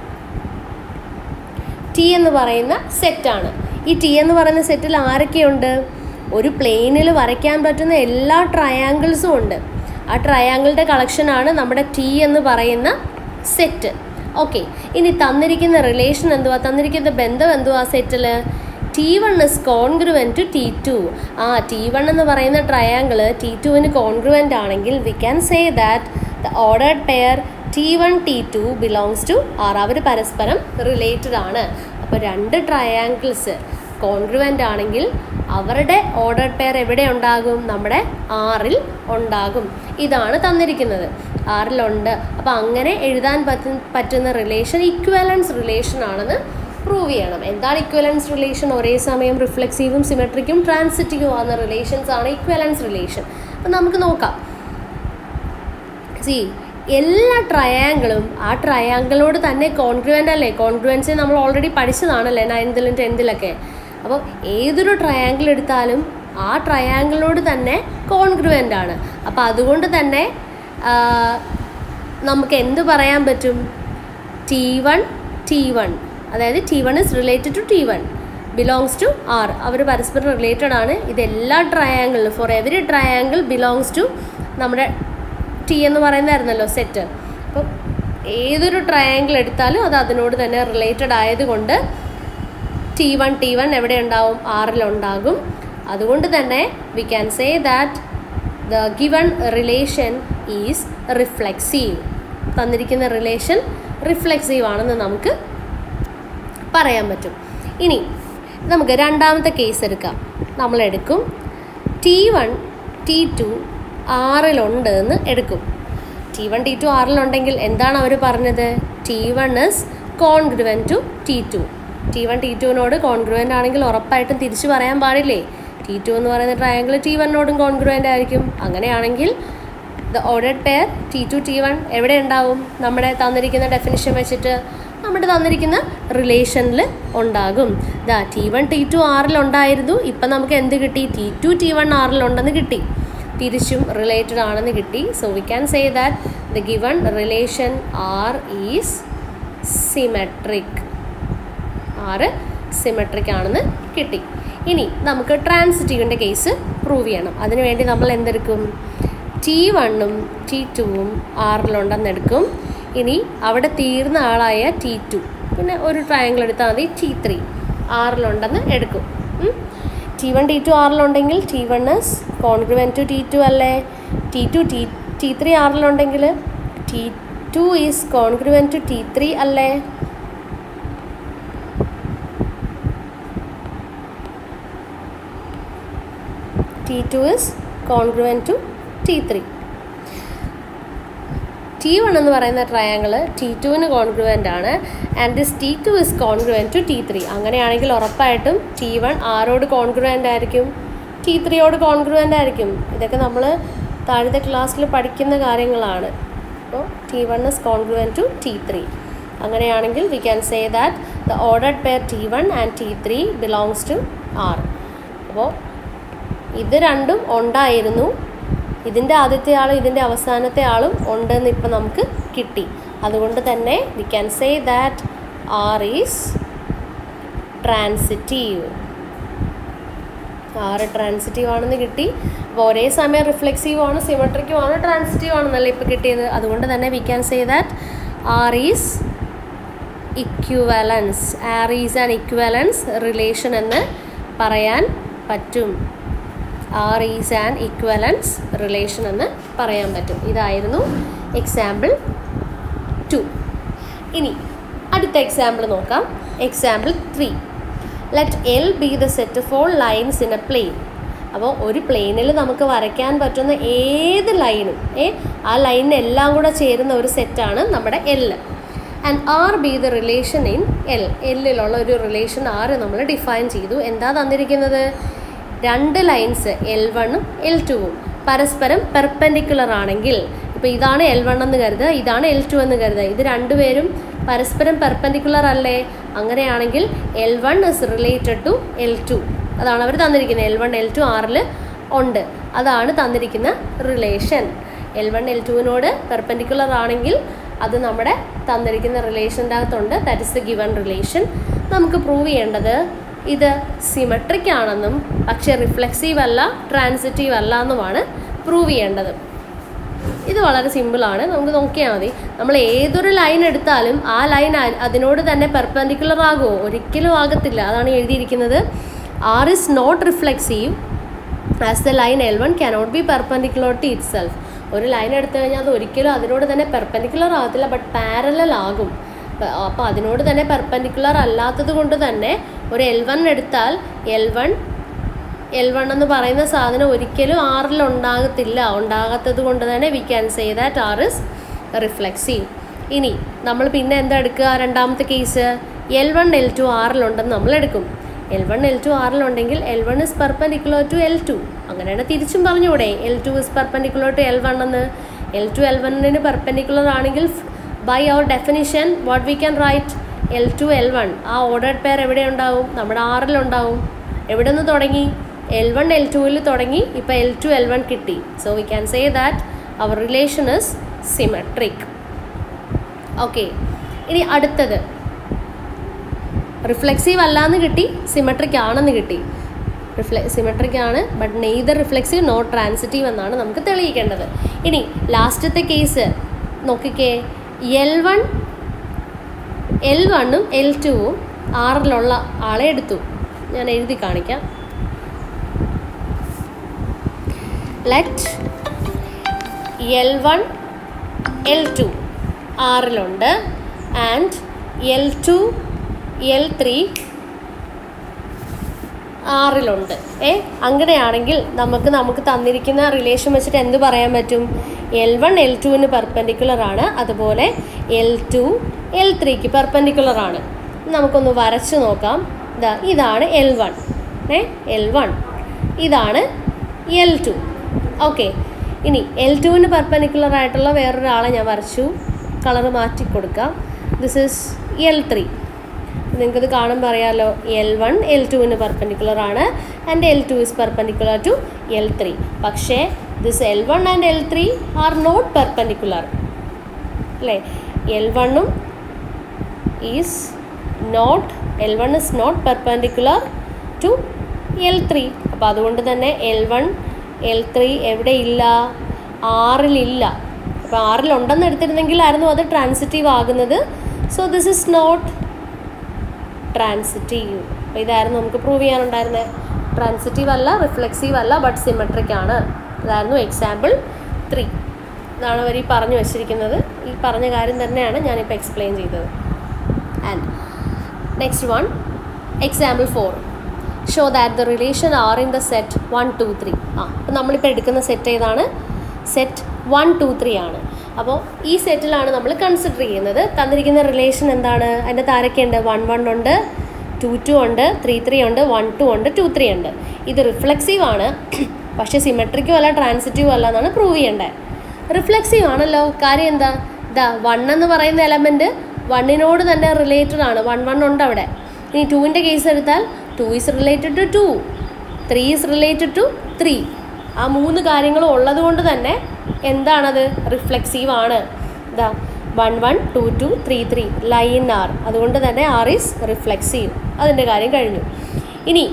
ടി എന്ന് പറയുന്ന സെറ്റാണ് ഈ ടി എന്ന് പറയുന്ന സെറ്റിൽ ആരൊക്കെയുണ്ട് ഒരു പ്ലെയിനിൽ വരയ്ക്കാൻ പറ്റുന്ന എല്ലാ ട്രയാങ്കിൾസും ഉണ്ട് ആ ട്രയാങ്കിളുടെ കളക്ഷനാണ് നമ്മുടെ ടി എന്ന് പറയുന്ന സെറ്റ് ഓക്കെ ഇനി തന്നിരിക്കുന്ന റിലേഷൻ എന്തുവാ തന്നിരിക്കുന്ന ബന്ധം എന്തുവാ സെറ്റിൽ T one is congruent to T two ആ ടി വൺ എന്ന് പറയുന്ന ട്രയാങ്കിൾ ടി ടുവിന് കോൺഗ്രുവൻ്റ് ആണെങ്കിൽ we can say that the ordered pair T one T two belongs to R അവർ പരസ്പരം റിലേറ്റഡ് ആണ് അപ്പോൾ രണ്ട് ട്രയാങ്കിൾസ് കോൺഗ്രുവൻ്റ് ആണെങ്കിൽ അവരുടെ ഓർഡർ പെയർ എവിടെ ഉണ്ടാകും നമ്മുടെ ആറിൽ ഉണ്ടാകും ഇതാണ് തന്നിരിക്കുന്നത് ആറിലുണ്ട് അപ്പോൾ അങ്ങനെ എഴുതാൻ പറ്റുന്ന പറ്റുന്ന റിലേഷൻ ഇക്വലൻസ് റിലേഷൻ ആണെന്ന് പ്രൂവ് ചെയ്യണം എന്താണ് ഇക്വലൻസ് റിലേഷൻ ഒരേ സമയം റിഫ്ലെക്സീവും സിമെട്രിക്കും ട്രാൻസിറ്റീവും ആകുന്ന റിലേഷൻസ് ആണ് ഇക്വലൻസ് റിലേഷൻ അപ്പം നമുക്ക് നോക്കാം സി എല്ലാ ട്രയാങ്കിളും ആ ട്രയാങ്കിളോട് തന്നെ കോൺഗ്രുവൻ്റ് അല്ലേ കോൺഗ്രുവൻസി നമ്മൾ ഓൾറെഡി പഠിച്ചതാണല്ലേ നയൻത്തിലും ടെൻത്തിലൊക്കെ അപ്പോൾ ഏതൊരു ട്രയാങ്കിൾ എടുത്താലും ആ ട്രയാങ്കിളിനോട് തന്നെ കോൺഗ്രുവൻ്റ് ആണ് അപ്പോൾ അതുകൊണ്ട് തന്നെ നമുക്ക് എന്ത് പറയാൻ പറ്റും ടി വൺ ടി വൺ അതായത് T one is related to T one belongs to R അവർ പരസ്പരം റിലേറ്റഡ് ആണ് ഇത് എല്ലാ ട്രയാങ്കിളിലും for every triangle belongs to നമ്മുടെ ടി എന്ന് പറയുന്നതായിരുന്നല്ലോ സെറ്റ് അപ്പം ഏതൊരു ട്രയാങ്കിൾ എടുത്താലും അത് അതിനോട് തന്നെ റിലേറ്റഡ് ആയതുകൊണ്ട് ടി വൺ ടി വൺ എവിടെ ഉണ്ടാവും ആറിലുണ്ടാകും അതുകൊണ്ട് തന്നെ we can say that the given relation is reflexive തന്നിരിക്കുന്ന റിലേഷൻ റിഫ്ലെക്സീവ് ആണെന്ന് നമുക്ക് പറയാൻ പറ്റും ഇനി നമുക്ക് രണ്ടാമത്തെ കേസ് എടുക്കാം നമ്മൾ എടുക്കും ടി വൺ ടി ടു ആറിലുണ്ട് എന്ന് എടുക്കും ടി വൺ ടി ടു ആറിലുണ്ടെങ്കിൽ എന്താണ് അവർ പറഞ്ഞത് T one is congruent to T two T one T ടുവിനോട് കോൺഗ്രുവൻ്റ് ആണെങ്കിൽ ഉറപ്പായിട്ടും തിരിച്ചു പറയാൻ പാടില്ലേ ടി ടു എന്ന് പറയുന്ന ട്രയാങ്കിൾ ടി വണ്ണോടും കോൺഗ്രുവൻ്റ് ആയിരിക്കും അങ്ങനെയാണെങ്കിൽ the ordered pair T two T one എവിടെ ഉണ്ടാവും നമ്മുടെ തന്നിരിക്കുന്ന ഡെഫിനിഷൻ വെച്ചിട്ട് നമ്മുടെ തന്നിരിക്കുന്ന റിലേഷനിൽ ഉണ്ടാകും ദാ ടി വൺ ടി ടു ആറിലുണ്ടായിരുന്നു ഇപ്പം നമുക്ക് എന്ത് കിട്ടി ടി ടു ടി വൺ ആറിലുണ്ടെന്ന് കിട്ടി തിരിച്ചും റിലേറ്റഡ് ആണെന്ന് കിട്ടി so we can say that the given relation R is symmetric R symmetric ആണെന്ന് കിട്ടി ഇനി നമുക്ക് ട്രാൻസിറ്റീവിൻ്റെ കേസ് പ്രൂവ് ചെയ്യണം അതിനുവേണ്ടി നമ്മൾ എന്തെടുക്കും ടി വണ്ണും ടി ടുവും ആറിലുണ്ടെന്ന് എടുക്കും ഇനി അവിടെ തീർന്ന ആളായ ടി ടു പിന്നെ ഒരു ട്രയാങ്കിൾ എടുത്താൽ മതി ടി ത്രീ ആറിലുണ്ടെന്ന് എടുക്കും ടി വൺ ടി ടു ആറിലുണ്ടെങ്കിൽ T one is congruent to T two അല്ലേ T two T T three ആറിലുണ്ടെങ്കിൽ T two is congruent to T three അല്ലേ T two is congruent to T three T one എന്ന് പറയുന്ന triangle T ടുവിന് കോൺഗ്രുവൻ്റ് ആണ് and this T two is congruent to T three അങ്ങനെയാണെങ്കിൽ ഉറപ്പായിട്ടും T one ആരോട് കോൺഗ്രുവൻ്റ് ആയിരിക്കും ടി ത്രീയോട് കോൺഗ്രുവൻ്റ് ആയിരിക്കും ഇതൊക്കെ നമ്മൾ താഴത്തെ ക്ലാസ്സിൽ പഠിക്കുന്ന കാര്യങ്ങളാണ് അപ്പോൾ T one is congruent to T three അങ്ങനെയാണെങ്കിൽ we can say that the ordered pair T one and T three belongs to R അപ്പോൾ ഇത് രണ്ടും ഉണ്ടായിരുന്നു ഇതിൻ്റെ ആദ്യത്തെ ആളും ഇതിൻ്റെ അവസാനത്തെ ആളും ഉണ്ടെന്ന് ഇപ്പം നമുക്ക് കിട്ടി അതുകൊണ്ട് തന്നെ we can say that R is transitive R transitive ആണെന്ന് കിട്ടി അപ്പോൾ ഒരേ സമയം റിഫ്ലെക്സീവ് ആണ് സിമെട്രിക്കും ആണ് ട്രാൻസിറ്റീവ് ആണെന്നല്ലേ ഇപ്പോൾ കിട്ടിയത് അതുകൊണ്ട് തന്നെ we can say that R is equivalence R is an equivalence relation എന്ന് പറയാൻ പറ്റും R is an equivalence relation എന്ന് പറയാൻ പറ്റും ഇതായിരുന്നു എക്സാമ്പിൾ ടു ഇനി അടുത്ത എക്സാമ്പിൾ നോക്കാം example three let L be the set of all lines in A plane അപ്പോൾ ഒരു പ്ലെയിനിൽ നമുക്ക് വരയ്ക്കാൻ പറ്റുന്ന ഏത് ലൈനും ഏ ആ ലൈനിന് എല്ലാം കൂടെ ചേരുന്ന ഒരു സെറ്റാണ് നമ്മുടെ L and R be the relation in L എല്ലിലുള്ള ഒരു റിലേഷൻ ആറ് നമ്മൾ ഡിഫൈൻ ചെയ്തു എന്താ തന്നിരിക്കുന്നത് രണ്ട് ലൈൻസ് എൽ വണ്ണും എൽ ടുവും പരസ്പരം പെർപെൻഡിക്കുലർ ആണെങ്കിൽ ഇപ്പോൾ ഇതാണ് എൽ വൺ എന്ന് കരുതുക ഇതാണ് എൽ ടു എന്ന് കരുതുക ഇത് രണ്ടുപേരും പരസ്പരം പെർപെൻഡിക്കുലർ അല്ലേ അങ്ങനെയാണെങ്കിൽ L one is related to L two അതാണ് അവർ തന്നിരിക്കുന്നത് എൽ വൺ എൽ ടു ആറിൽ ഉണ്ട് അതാണ് തന്നിരിക്കുന്ന റിലേഷൻ എൽ വൺ എൽ ടുവിനോട് പെർപെൻഡിക്കുലർ ആണെങ്കിൽ അത് നമ്മുടെ തന്നിരിക്കുന്ന റിലേഷൻ്റെ അകത്തുണ്ട് that is the given relation നമുക്ക് പ്രൂവ് ചെയ്യേണ്ടത് ഇത് സിമെട്രിക് ആണെന്നും പക്ഷേ റിഫ്ലെക്സീവ് അല്ല ട്രാൻസിറ്റീവ് അല്ല എന്നുമാണ് പ്രൂവ് ചെയ്യേണ്ടത് ഇത് വളരെ സിമ്പിളാണ് നമുക്ക് നോക്കിയാൽ മതി നമ്മൾ ഏതൊരു ലൈൻ എടുത്താലും ആ ലൈൻ അതിനോട് തന്നെ പെർപെൻഡിക്കുലർ ആകുമോ ഒരിക്കലും ആകത്തില്ല അതാണ് എഴുതിയിരിക്കുന്നത് R is not reflexive as the line L one cannot be perpendicular to itself ഒരു ലൈൻ എടുത്തു കഴിഞ്ഞാൽ അത് ഒരിക്കലും അതിനോട് തന്നെ പെർപെൻഡിക്കുലർ ആകത്തില്ല ബട്ട് പാരലൽ ആകും അപ്പോൾ അതിനോട് തന്നെ പെർപെൻഡിക്കുലർ അല്ലാത്തത് കൊണ്ട് തന്നെ ഒരു എൽ വൺ എടുത്താൽ എൽ വൺ എൽ വൺ എന്ന് പറയുന്ന സാധനം ഒരിക്കലും ആറിൽ ഉണ്ടാകത്തില്ല ഉണ്ടാകാത്തത് കൊണ്ട് തന്നെ we can say that R is reflexive ഇനി നമ്മൾ പിന്നെ എന്താ എടുക്കുക രണ്ടാമത്തെ case L one L two ആറിലുണ്ടെന്ന് നമ്മൾ എടുക്കും എൽ വൺ എൽ ടു ആറിലുണ്ടെങ്കിൽ L one is perpendicular to L two അങ്ങനെയാണ് തിരിച്ചും പറഞ്ഞുകൂടെ L two is perpendicular to L one എന്ന് എൽ ടു എൽ വണ്ണിന് പെർപെൻഡിക്കുലർ ആണെങ്കിൽ by our definition what we can write L two L one ആ ordered pair എവിടെ ഉണ്ടാവും നമ്മുടെ ആറിലുണ്ടാവും എവിടെ നിന്ന് തുടങ്ങി എൽ വൺ എൽ ടുവിൽ തുടങ്ങി ഇപ്പോൾ എൽ ടു എൽ വൺ കിട്ടി so we can say that our relation is symmetric okay ഇനി അടുത്തത് റിഫ്ലെക്സീവ് അല്ലാന്ന് കിട്ടി സിമെട്രിക് ആണെന്ന് കിട്ടി റിഫ്ലെ സിമെട്രിക് ആണ് but neither reflexive not transitive എന്നാണ് നമുക്ക് തെളിയിക്കേണ്ടത് ഇനി ലാസ്റ്റത്തെ കേസ് നോക്കിക്കേ എൽ വൺ എൽ വണ്ണും എൽ ടുവും ആറിലുള്ള ആളെ എടുത്തു ഞാൻ എഴുതി കാണിക്കാം let L one L two ആറിലുണ്ട് and L two L three ആറിലുണ്ട് ഏ അങ്ങനെയാണെങ്കിൽ നമുക്ക് നമുക്ക് തന്നിരിക്കുന്ന റിലേഷൻ വെച്ചിട്ട് എന്ത് പറയാൻ പറ്റും എൽ വൺ എൽ ടുവിന് പെർപെൻഡിക്കുലർ ആണ് അതുപോലെ എൽ ടു എൽ ത്രീക്ക് പെർപെൻഡിക്കുലർ ആണ് നമുക്കൊന്ന് വരച്ച് നോക്കാം ഇതാ ഇതാണ് എൽ വൺ ഏ എൽ വൺ ഇതാണ് എൽ ടു ഓക്കെ ഇനി എൽ ടുവിന് പെർപെൻഡിക്കുലർ ആയിട്ടുള്ള വേറൊരാളെ ഞാൻ വരച്ചു കളർ മാറ്റി കൊടുക്കാം ദിസ് ഇസ് എൽ ത്രീ നിങ്ങൾക്കത് കാണുമ്പോൾ അറിയാമല്ലോ എൽ വൺ എൽ ടുവിന് പെർപെൻഡിക്കുലർ ആണ് and L two is perpendicular to L three പക്ഷേ this L one and L three are not perpendicular അല്ലേ എൽ വണ്ണും is not L one is not perpendicular to L three അപ്പോൾ അതുകൊണ്ട് തന്നെ L one L three എവിടെ ഇല്ല ആറിലില്ല അപ്പോൾ ആറിലുണ്ടെന്ന് എടുത്തിരുന്നെങ്കിലായിരുന്നു അത് ട്രാൻസിറ്റീവ് ആകുന്നത് so this is not transitive അപ്പോൾ ഇതായിരുന്നു നമുക്ക് പ്രൂവ് ചെയ്യാനുണ്ടായിരുന്നത് ട്രാൻസിറ്റീവ് അല്ല റിഫ്ലെക്സീവ് അല്ല ബട്ട് സിമെട്രിക് ആണ് ഇതായിരുന്നു എക്സാമ്പിൾ ത്രീ ഇതാണ് അവർ ഈ പറഞ്ഞു വച്ചിരിക്കുന്നത് ഈ പറഞ്ഞ കാര്യം തന്നെയാണ് ഞാനിപ്പോൾ എക്സ്പ്ലെയിൻ ചെയ്തത് and next one example four show that the relation R in the set one two three ആ അപ്പം നമ്മളിപ്പോൾ എടുക്കുന്ന സെറ്റ് ഏതാണ് സെറ്റ് വൺ ടു ത്രീ ആണ് അപ്പോൾ ഈ സെറ്റിലാണ് നമ്മൾ കൺസിഡർ ചെയ്യുന്നത് തന്നിരിക്കുന്ന റിലേഷൻ എന്താണ് അതിൻ്റെ താരൊക്കെയുണ്ട് വൺ വൺ ഉണ്ട് ടു ടു ഉണ്ട് ത്രീ ത്രീ ഉണ്ട് വൺ ടു ഉണ്ട് ടു ത്രീ ഉണ്ട് ഇത് റിഫ്ലെക്സീവ് ആണ് പക്ഷേ സിമെട്രിക്കും അല്ല ട്രാൻസിറ്റീവും അല്ല എന്നാണ് പ്രൂവ് ചെയ്യേണ്ടത് റിഫ്ലെക്സീവ് ആണല്ലോ കാര്യം എന്താ ഇതാ വൺ എന്ന് പറയുന്ന എലമെൻറ്റ് വണ്ണിനോട് തന്നെ റിലേറ്റഡ് ആണ് വൺ വൺ ഉണ്ട് അവിടെ ഇനി ടുവിൻ്റെ കേസ് എടുത്താൽ two is related to two three is related to three ആ മൂന്ന് കാര്യങ്ങളും ഉള്ളത് കൊണ്ട് തന്നെ എന്താണത് റിഫ്ലെക്സീവ് ആണ് ഇതാ one one two two three three line R അതുകൊണ്ട് തന്നെ ആർ ഈസ് റിഫ്ലെക്സീവ് അതിൻ്റെ കാര്യം കഴിഞ്ഞു ഇനി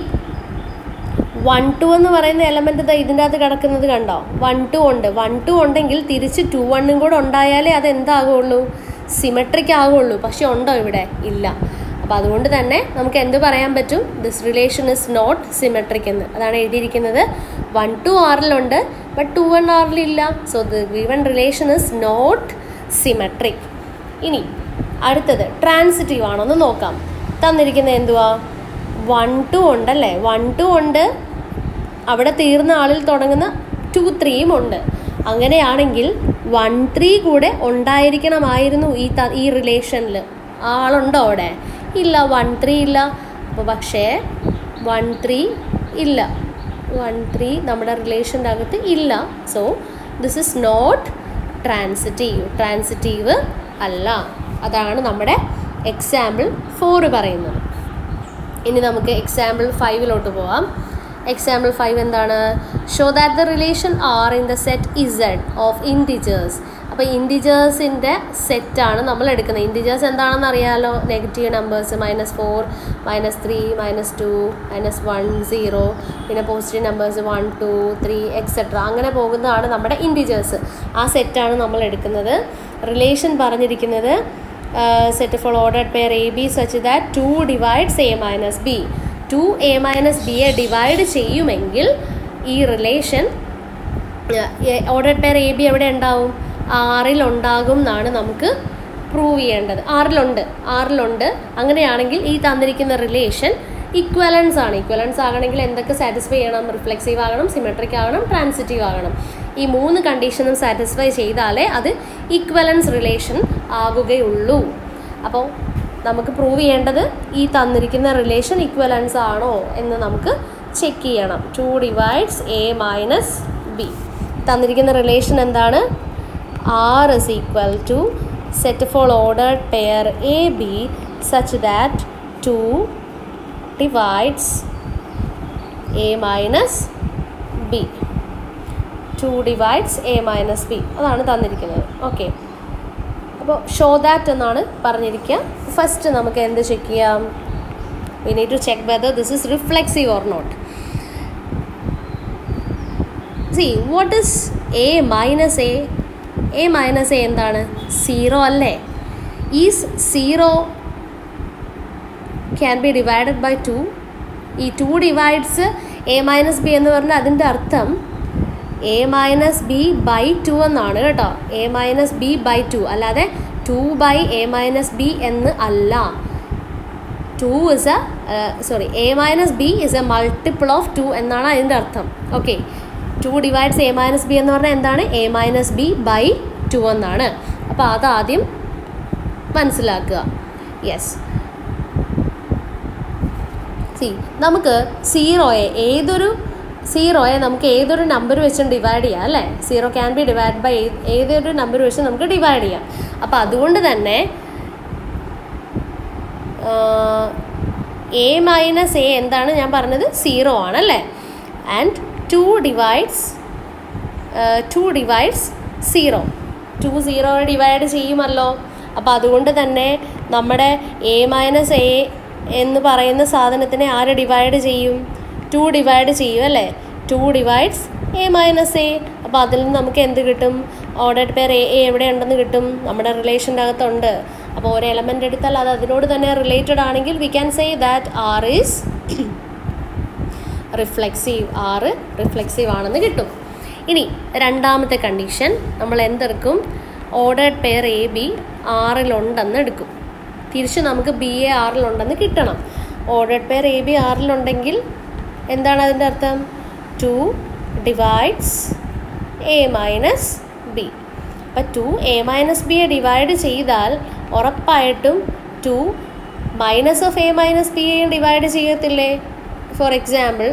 വൺ ടു എന്ന് പറയുന്ന എലമെൻ്റ് ഇതാ ഇതിൻ്റെ അകത്ത് കിടക്കുന്നത് കണ്ടോ വൺ ടു ഉണ്ട് വൺ ടു ഉണ്ടെങ്കിൽ തിരിച്ച് ടു വണ്ണും കൂടെ ഉണ്ടായാലേ അത് എന്താകുള്ളൂ സിമെട്രിക് ആകുള്ളൂ പക്ഷെ ഉണ്ടോ ഇവിടെ ഇല്ല അപ്പോൾ അതുകൊണ്ട് തന്നെ നമുക്ക് എന്ത് പറയാൻ പറ്റും this relation is not symmetric എന്ന് അതാണ് എഴുതിയിരിക്കുന്നത് വൺ ടു ആറിലുണ്ട് ബട്ട് ടു വൺ ആറിലില്ല so the given relation is not symmetric ഇനി അടുത്തത് ട്രാൻസിറ്റീവ് ആണോ എന്ന് നോക്കാം തന്നിരിക്കുന്നത് എന്തുവാ വൺ ടു ഉണ്ടല്ലേ വൺ ടു ഉണ്ട് അവിടെ തീർന്ന ആളിൽ തുടങ്ങുന്ന ടു ത്രീയും ഉണ്ട് അങ്ങനെയാണെങ്കിൽ വൺ ത്രീ കൂടെ ഉണ്ടായിരിക്കണമായിരുന്നു ഈ ത ഈ റിലേഷനിൽ ആളുണ്ടോ അവിടെ ഇല്ല വൺ ത്രീ ഇല്ല അപ്പോൾ പക്ഷേ വൺ ത്രീ ഇല്ല വൺ ത്രീ നമ്മുടെ റിലേഷൻ്റെ അകത്ത് ഇല്ല so this is not transitive transitive അല്ല അതാണ് നമ്മുടെ എക്സാമ്പിൾ ഫോറ് പറയുന്നത് ഇനി നമുക്ക് എക്സാമ്പിൾ ഫൈവിലോട്ട് പോവാം എക്സാമ്പിൾ ഫൈവ് എന്താണ് show that the relation R in the set Z of integers അപ്പോൾ ഇൻറ്റിജേഴ്സിൻ്റെ സെറ്റാണ് നമ്മൾ എടുക്കുന്നത് ഇൻറ്റിജേഴ്സ് എന്താണെന്ന് അറിയാമല്ലോ negative numbers minus four minus three minus two minus one zero പിന്നെ positive numbers one two three etcetera അങ്ങനെ പോകുന്നതാണ് നമ്മുടെ ഇൻറ്റിജേഴ്സ് ആ സെറ്റാണ് നമ്മൾ എടുക്കുന്നത് റിലേഷൻ പറഞ്ഞിരിക്കുന്നത് set of all order pair A B such that two divides A minus B two A minus ബിയെ ഡിവൈഡ് ചെയ്യുമെങ്കിൽ ഈ relation order pair A B എവിടെ ഉണ്ടാവും ആറിൽ ഉണ്ടാകും എന്നാണ് നമുക്ക് പ്രൂവ് ചെയ്യേണ്ടത് ആറിലുണ്ട് ആറിലുണ്ട് അങ്ങനെയാണെങ്കിൽ ഈ തന്നിരിക്കുന്ന റിലേഷൻ ഇക്വലൻസ് ആണ് ഇക്വലൻസ് ആകണമെങ്കിൽ എന്തൊക്കെ സാറ്റിസ്ഫൈ ചെയ്യണം റിഫ്ലെക്സീവ് ആകണം സിമെട്രിക് ആകണം ട്രാൻസിറ്റീവ് ആകണം ഈ മൂന്ന് കണ്ടീഷനും സാറ്റിസ്ഫൈ ചെയ്താലേ അത് ഇക്വലൻസ് റിലേഷൻ ആകുകയുള്ളൂ അപ്പോൾ നമുക്ക് പ്രൂവ് ചെയ്യേണ്ടത് ഈ തന്നിരിക്കുന്ന റിലേഷൻ ഇക്വലൻസ് ആണോ എന്ന് നമുക്ക് ചെക്ക് ചെയ്യണം two divides A minus B തന്നിരിക്കുന്ന റിലേഷൻ എന്താണ് R is equal to set of all ordered pair A B such that two divides A minus B two divides A minus B അതാണ് തന്നിരിക്കുന്നത് ഓക്കെ അപ്പോൾ show that എന്നാണ് പറഞ്ഞിരിക്കുക first നമുക്ക് എന്ത് check ചെയ്യാം we need to check whether this is reflexive or not see what is A minus A A minus A എന്താണ് zero അല്ലേ is zero can be divided by two ഈ two divides A minus B എന്ന് പറഞ്ഞാൽ അതിൻ്റെ അർത്ഥം A minus B by two എന്നാണ് കേട്ടോ A minus B by two അല്ലാതെ two by A minus B എന്ന് അല്ല two is a sorry A minus B is a multiple of two എന്നാണ് അതിൻ്റെ അർത്ഥം okay two divides A minus B എന്ന് പറഞ്ഞാൽ എന്താണ് A minus B by two എന്നാണ് അപ്പോൾ അതാദ്യം മനസ്സിലാക്കുക യെസ് സി നമുക്ക് സീറോയെ ഏതൊരു സീറോയെ നമുക്ക് ഏതൊരു നമ്പർ വെച്ചും ഡിവൈഡ് ചെയ്യാം അല്ലേ zero can be divide by ഏതൊരു നമ്പർ വെച്ച് നമുക്ക് ഡിവൈഡ് ചെയ്യാം അപ്പോൾ അതുകൊണ്ട് തന്നെ എ മൈനസ് എ എന്താണ് ഞാൻ പറഞ്ഞത് സീറോ ആണല്ലേ and two divides two divides zero two zero divide ചെയ്യുമല്ലോ അപ്പോൾ അതുകൊണ്ട് തന്നെ നമ്മുടെ എ മൈനസ് എ എന്ന് പറയുന്ന സാധനത്തിനെ ആര് ഡിവൈഡ് ചെയ്യും ടു ഡിവൈഡ് ചെയ്യും അല്ലേ two divides A minus A അപ്പോൾ അതിൽ നിന്ന് നമുക്ക് എന്ത് കിട്ടും ഓർഡർ പെയർ എ എ എവിടെ ഉണ്ടെന്ന് കിട്ടും നമ്മുടെ റിലേഷൻ്റെ അകത്തുണ്ട് അപ്പോൾ ഒരു എലമെൻ്റ് എടുത്താൽ അത് അതിനോട് തന്നെ റിലേറ്റഡ് ആണെങ്കിൽ we can say that R is reflexive R reflexive ആണെന്ന് കിട്ടും ഇനി രണ്ടാമത്തെ കണ്ടീഷൻ നമ്മൾ എന്തെടുക്കും ഓർഡേഡ് പെയർ എ ബി ആറിലുണ്ടെന്ന് എടുക്കും തിരിച്ച് നമുക്ക് ബി എ ആറിലുണ്ടെന്ന് കിട്ടണം ഓർഡേഡ് പെയർ എ ബി ആറിലുണ്ടെങ്കിൽ എന്താണ് അതിൻ്റെ അർത്ഥം two divides A minus B അപ്പം ടു എ മൈനസ് ബിയെ ഡിവൈഡ് ചെയ്താൽ ഉറപ്പായിട്ടും two minus of A minus ബിയെയും ഡിവൈഡ് ചെയ്യത്തില്ലേ for example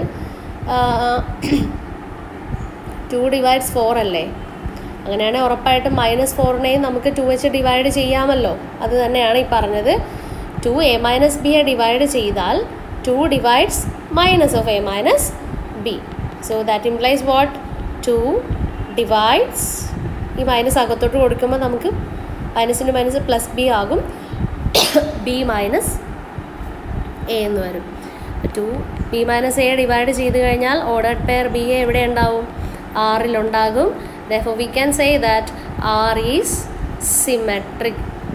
two divides four അല്ലേ അങ്ങനെയാണെങ്കിൽ ഉറപ്പായിട്ടും മൈനസ് ഫോറിനെയും നമുക്ക് ടു വെച്ച് ഡിവൈഡ് ചെയ്യാമല്ലോ അത് തന്നെയാണ് ഈ പറഞ്ഞത് ടു എ മൈനസ് ബിയെ ഡിവൈഡ് ചെയ്താൽ two divides minus of A minus B so that implies what two divides ഈ മൈനസ് അകത്തോട്ട് കൊടുക്കുമ്പോൾ നമുക്ക് മൈനസിന് മൈനസ് പ്ലസ് ബി ആകും ബി മൈനസ് എ എന്ന് വരും two B minus A divide ചെയ്ത് കഴിഞ്ഞാൽ ഓർഡർ പെയർ ബി എ എവിടെ ഉണ്ടാവും ആറിലുണ്ടാകും therefore we can say that R is symmetric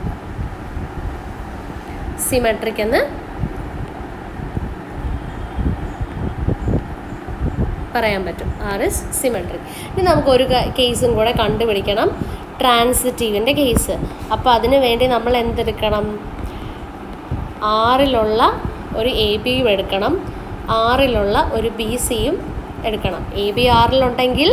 symmetric എന്ന് പറയാൻ പറ്റും ആർ ഇസ് സിമെട്രിക് ഇനി നമുക്ക് ഒരു കേസും കൂടെ കണ്ടുപിടിക്കണം ട്രാൻസിറ്റീവിൻ്റെ കേസ് അപ്പോൾ അതിന് വേണ്ടി നമ്മൾ എന്തെടുക്കണം ആറിലുള്ള ഒരു എ ബിയും എടുക്കണം ആറിലുള്ള ഒരു ബി സിയും എടുക്കണം എ ബി ആറിലുണ്ടെങ്കിൽ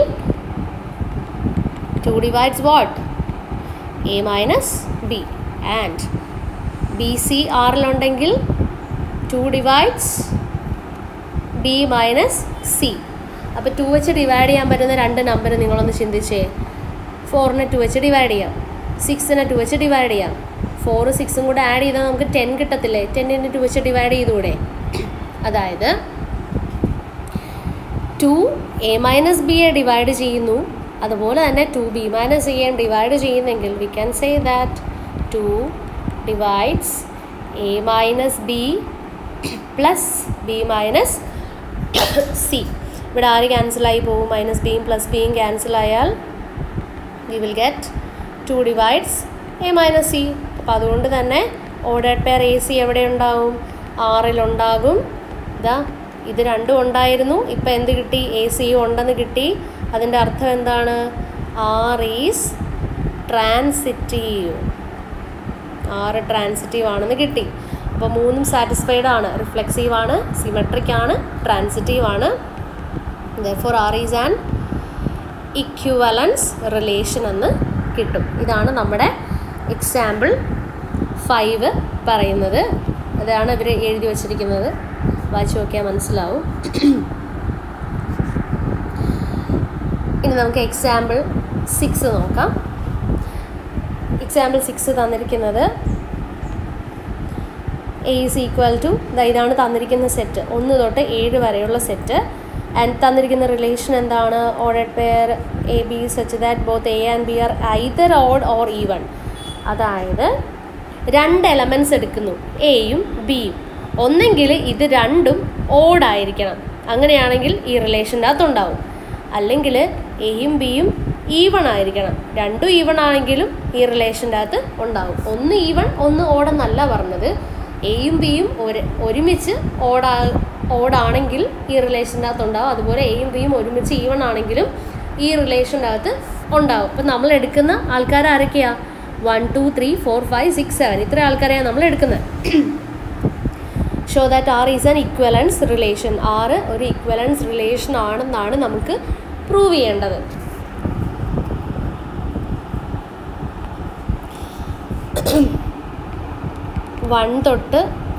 two divides what A minus B and B C ആറിലുണ്ടെങ്കിൽ two divides B minus C അപ്പോൾ ടു വെച്ച് ഡിവൈഡ് ചെയ്യാൻ പറ്റുന്ന രണ്ട് നമ്പർ നിങ്ങളൊന്ന് ചിന്തിച്ചേ ഫോറിനെ ടു വെച്ച് ഡിവൈഡ് ചെയ്യാം സിക്സിനെ ടു വെച്ച് ഡിവൈഡ് ചെയ്യാം ഫോറും സിക്സും കൂടെ ആഡ് ചെയ്താൽ നമുക്ക് ടെൻ കിട്ടത്തില്ലേ ടെന്നിന് ടു വെച്ച് ഡിവൈഡ് ചെയ്തുകൂടെ അതായത് ടു എ മൈനസ് ബിയെ ഡിവൈഡ് ചെയ്യുന്നു അതുപോലെ തന്നെ two B minus A divide ചെയ്യുന്നെങ്കിൽ we can say that two divides A minus B plus B minus C ഇവിടെ ആര് ക്യാൻസലായി പോകും മൈനസ് ബിയും പ്ലസ് ബിയും ക്യാൻസൽ ആയാൽ we will get two divides A minus C അപ്പോൾ അതുകൊണ്ട് തന്നെ ഓർഡർ പെയർ എ സി എവിടെ ഉണ്ടാവും ആറിലുണ്ടാകും ഇതാ ഇത് രണ്ടും ഉണ്ടായിരുന്നു ഇപ്പം എന്ത് കിട്ടി എ സിയും ഉണ്ടെന്ന് കിട്ടി അതിൻ്റെ അർത്ഥം എന്താണ് R is transitive R transitive ആണെന്ന് കിട്ടി അപ്പോൾ മൂന്നും സാറ്റിസ്ഫൈഡ് ആണ് റിഫ്ലെക്സീവ് ആണ് സിമെട്രിക് ആണ് ട്രാൻസിറ്റീവ് ആണ് therefore R is an equivalence relation എന്ന് കിട്ടും ഇതാണ് നമ്മുടെ എക്സാമ്പിൾ ഫൈവ് പറയുന്നത് അതാണ് ഇവർ എഴുതി വച്ചിരിക്കുന്നത് വായിച്ചു നോക്കിയാൽ മനസ്സിലാവും ഇനി നമുക്ക് എക്സാമ്പിൾ സിക്സ് നോക്കാം എക്സാമ്പിൾ സിക്സ് തന്നിരിക്കുന്നത് എ ഈസ് ഈക്വൽ ടു ഇതാണ് തന്നിരിക്കുന്ന സെറ്റ് ഒന്ന് തൊട്ട് ഏഴ് വരെയുള്ള സെറ്റ് ആൻഡ് തന്നിരിക്കുന്ന റിലേഷൻ എന്താണ് order pair A B such that both A and B are either odd or even അതായത് രണ്ട് എലമെൻറ്റ്സ് എടുക്കുന്നു എയും ബിയും ഒന്നെങ്കിൽ ഇത് രണ്ടും ഓടായിരിക്കണം അങ്ങനെയാണെങ്കിൽ ഈ റിലേഷൻ്റെ അകത്തുണ്ടാവും അല്ലെങ്കിൽ എയും ബിയും ഈവൺ ആയിരിക്കണം രണ്ടും ഈവൺ ആണെങ്കിലും ഈ റിലേഷൻ്റെ അകത്ത് ഉണ്ടാവും ഒന്ന് ഈവൺ ഒന്ന് ഓടെന്നല്ല പറഞ്ഞത് എയും ബിയും ഒരു ഒരുമിച്ച് ഓടാ ഓടാണെങ്കിൽ ഈ റിലേഷൻ്റെ അകത്ത് ഉണ്ടാവും അതുപോലെ എയും ബിയും ഒരുമിച്ച് ഈവൺ ആണെങ്കിലും ഈ റിലേഷൻ്റെ അകത്ത് ഉണ്ടാവും അപ്പം നമ്മൾ എടുക്കുന്ന ആൾക്കാർ ആരൊക്കെയാണ് one two three four five six seven ഇത്ര ആൾക്കാരെയാണ് നമ്മൾ എടുക്കുന്നത് show that R is an equivalence relation R ഒരു ഇക്വലൻസ് റിലേഷൻ ആണെന്നാണ് നമുക്ക് പ്രൂവ് ചെയ്യേണ്ടത് വൺ തൊട്ട്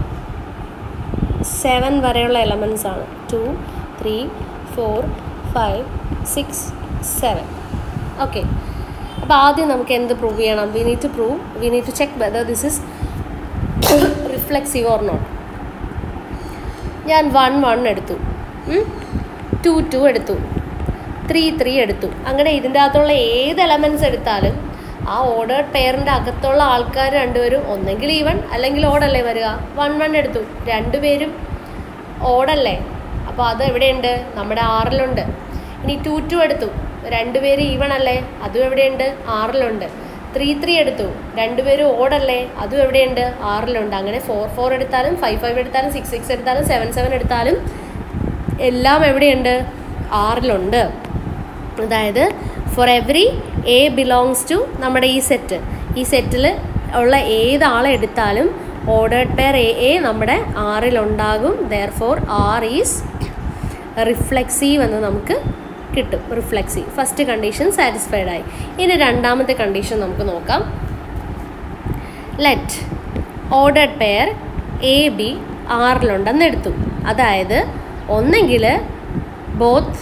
സെവൻ വരെയുള്ള എലമെൻസ് ആണ് two three four five six seven okay അപ്പോൾ ആദ്യം നമുക്ക് എന്ത് പ്രൂവ് ചെയ്യണം we need to prove we need to check whether this is reflexive or not ഞാൻ വൺ വൺ എടുത്തു ടു ടു എടുത്തു ത്രീ ത്രീ എടുത്തു അങ്ങനെ ഇതിൻ്റെ അകത്തുള്ള ഏത് എലമെൻറ്റ്സ് എടുത്താലും ആ ഓർഡർ പെയറിൻ്റെ അകത്തുള്ള ആൾക്കാർ രണ്ടുപേരും ഒന്നെങ്കിൽ ഈവൺ അല്ലെങ്കിൽ ഓടല്ലേ വരിക വൺ വൺ എടുത്തു രണ്ടുപേരും ഓടല്ലേ അപ്പോൾ അത് എവിടെയുണ്ട് നമ്മുടെ ആറിലുണ്ട് ഇനി ടു ടു എടുത്തു രണ്ടുപേരും ഈവൺ അല്ലേ അതും എവിടെയുണ്ട് ആറിലുണ്ട് ത്രീ ത്രീ എടുത്തു രണ്ടുപേരും ഓടല്ലേ അതും എവിടെയുണ്ട് ആറിലുണ്ട് അങ്ങനെ ഫോർ ഫോർ എടുത്താലും ഫൈവ് ഫൈവ് എടുത്താലും സിക്സ് സിക്സ് എടുത്താലും സെവൻ സെവൻ എടുത്താലും എല്ലാം എവിടെയുണ്ട് ആറിലുണ്ട് അതായത് for every A belongs to നമ്മുടെ ഈ സെറ്റ് ഈ സെറ്റിൽ ഉള്ള ഏതാളെ എടുത്താലും ഓർഡേഡ് പെയർ എ എ നമ്മുടെ ആറിലുണ്ടാകും therefore R is reflexive എന്ന് നമുക്ക് കിട്ടും റിഫ്ലെക്സീവ് ഫസ്റ്റ് കണ്ടീഷൻ സാറ്റിസ്ഫൈഡ് ആയി ഇനി രണ്ടാമത്തെ കണ്ടീഷൻ നമുക്ക് നോക്കാം let ordered pair A B ആറിലുണ്ടെന്ന് എടുത്തു അതായത് ഒന്നെങ്കിൽ both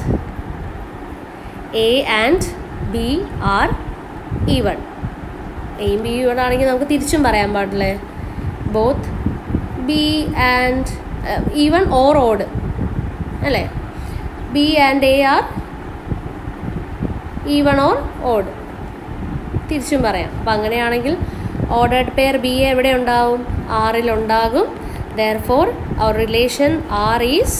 A and B are even എയും ബി ഈവൺ ആണെങ്കിൽ നമുക്ക് തിരിച്ചും പറയാൻ പാടില്ലേ both B and even or odd അല്ലേ B and A are even or odd തിരിച്ചും പറയാം അപ്പം അങ്ങനെയാണെങ്കിൽ ഓർഡേഡ് പെയർ ബി എവിടെ ഉണ്ടാവും ആറിലുണ്ടാകും therefore our relation R is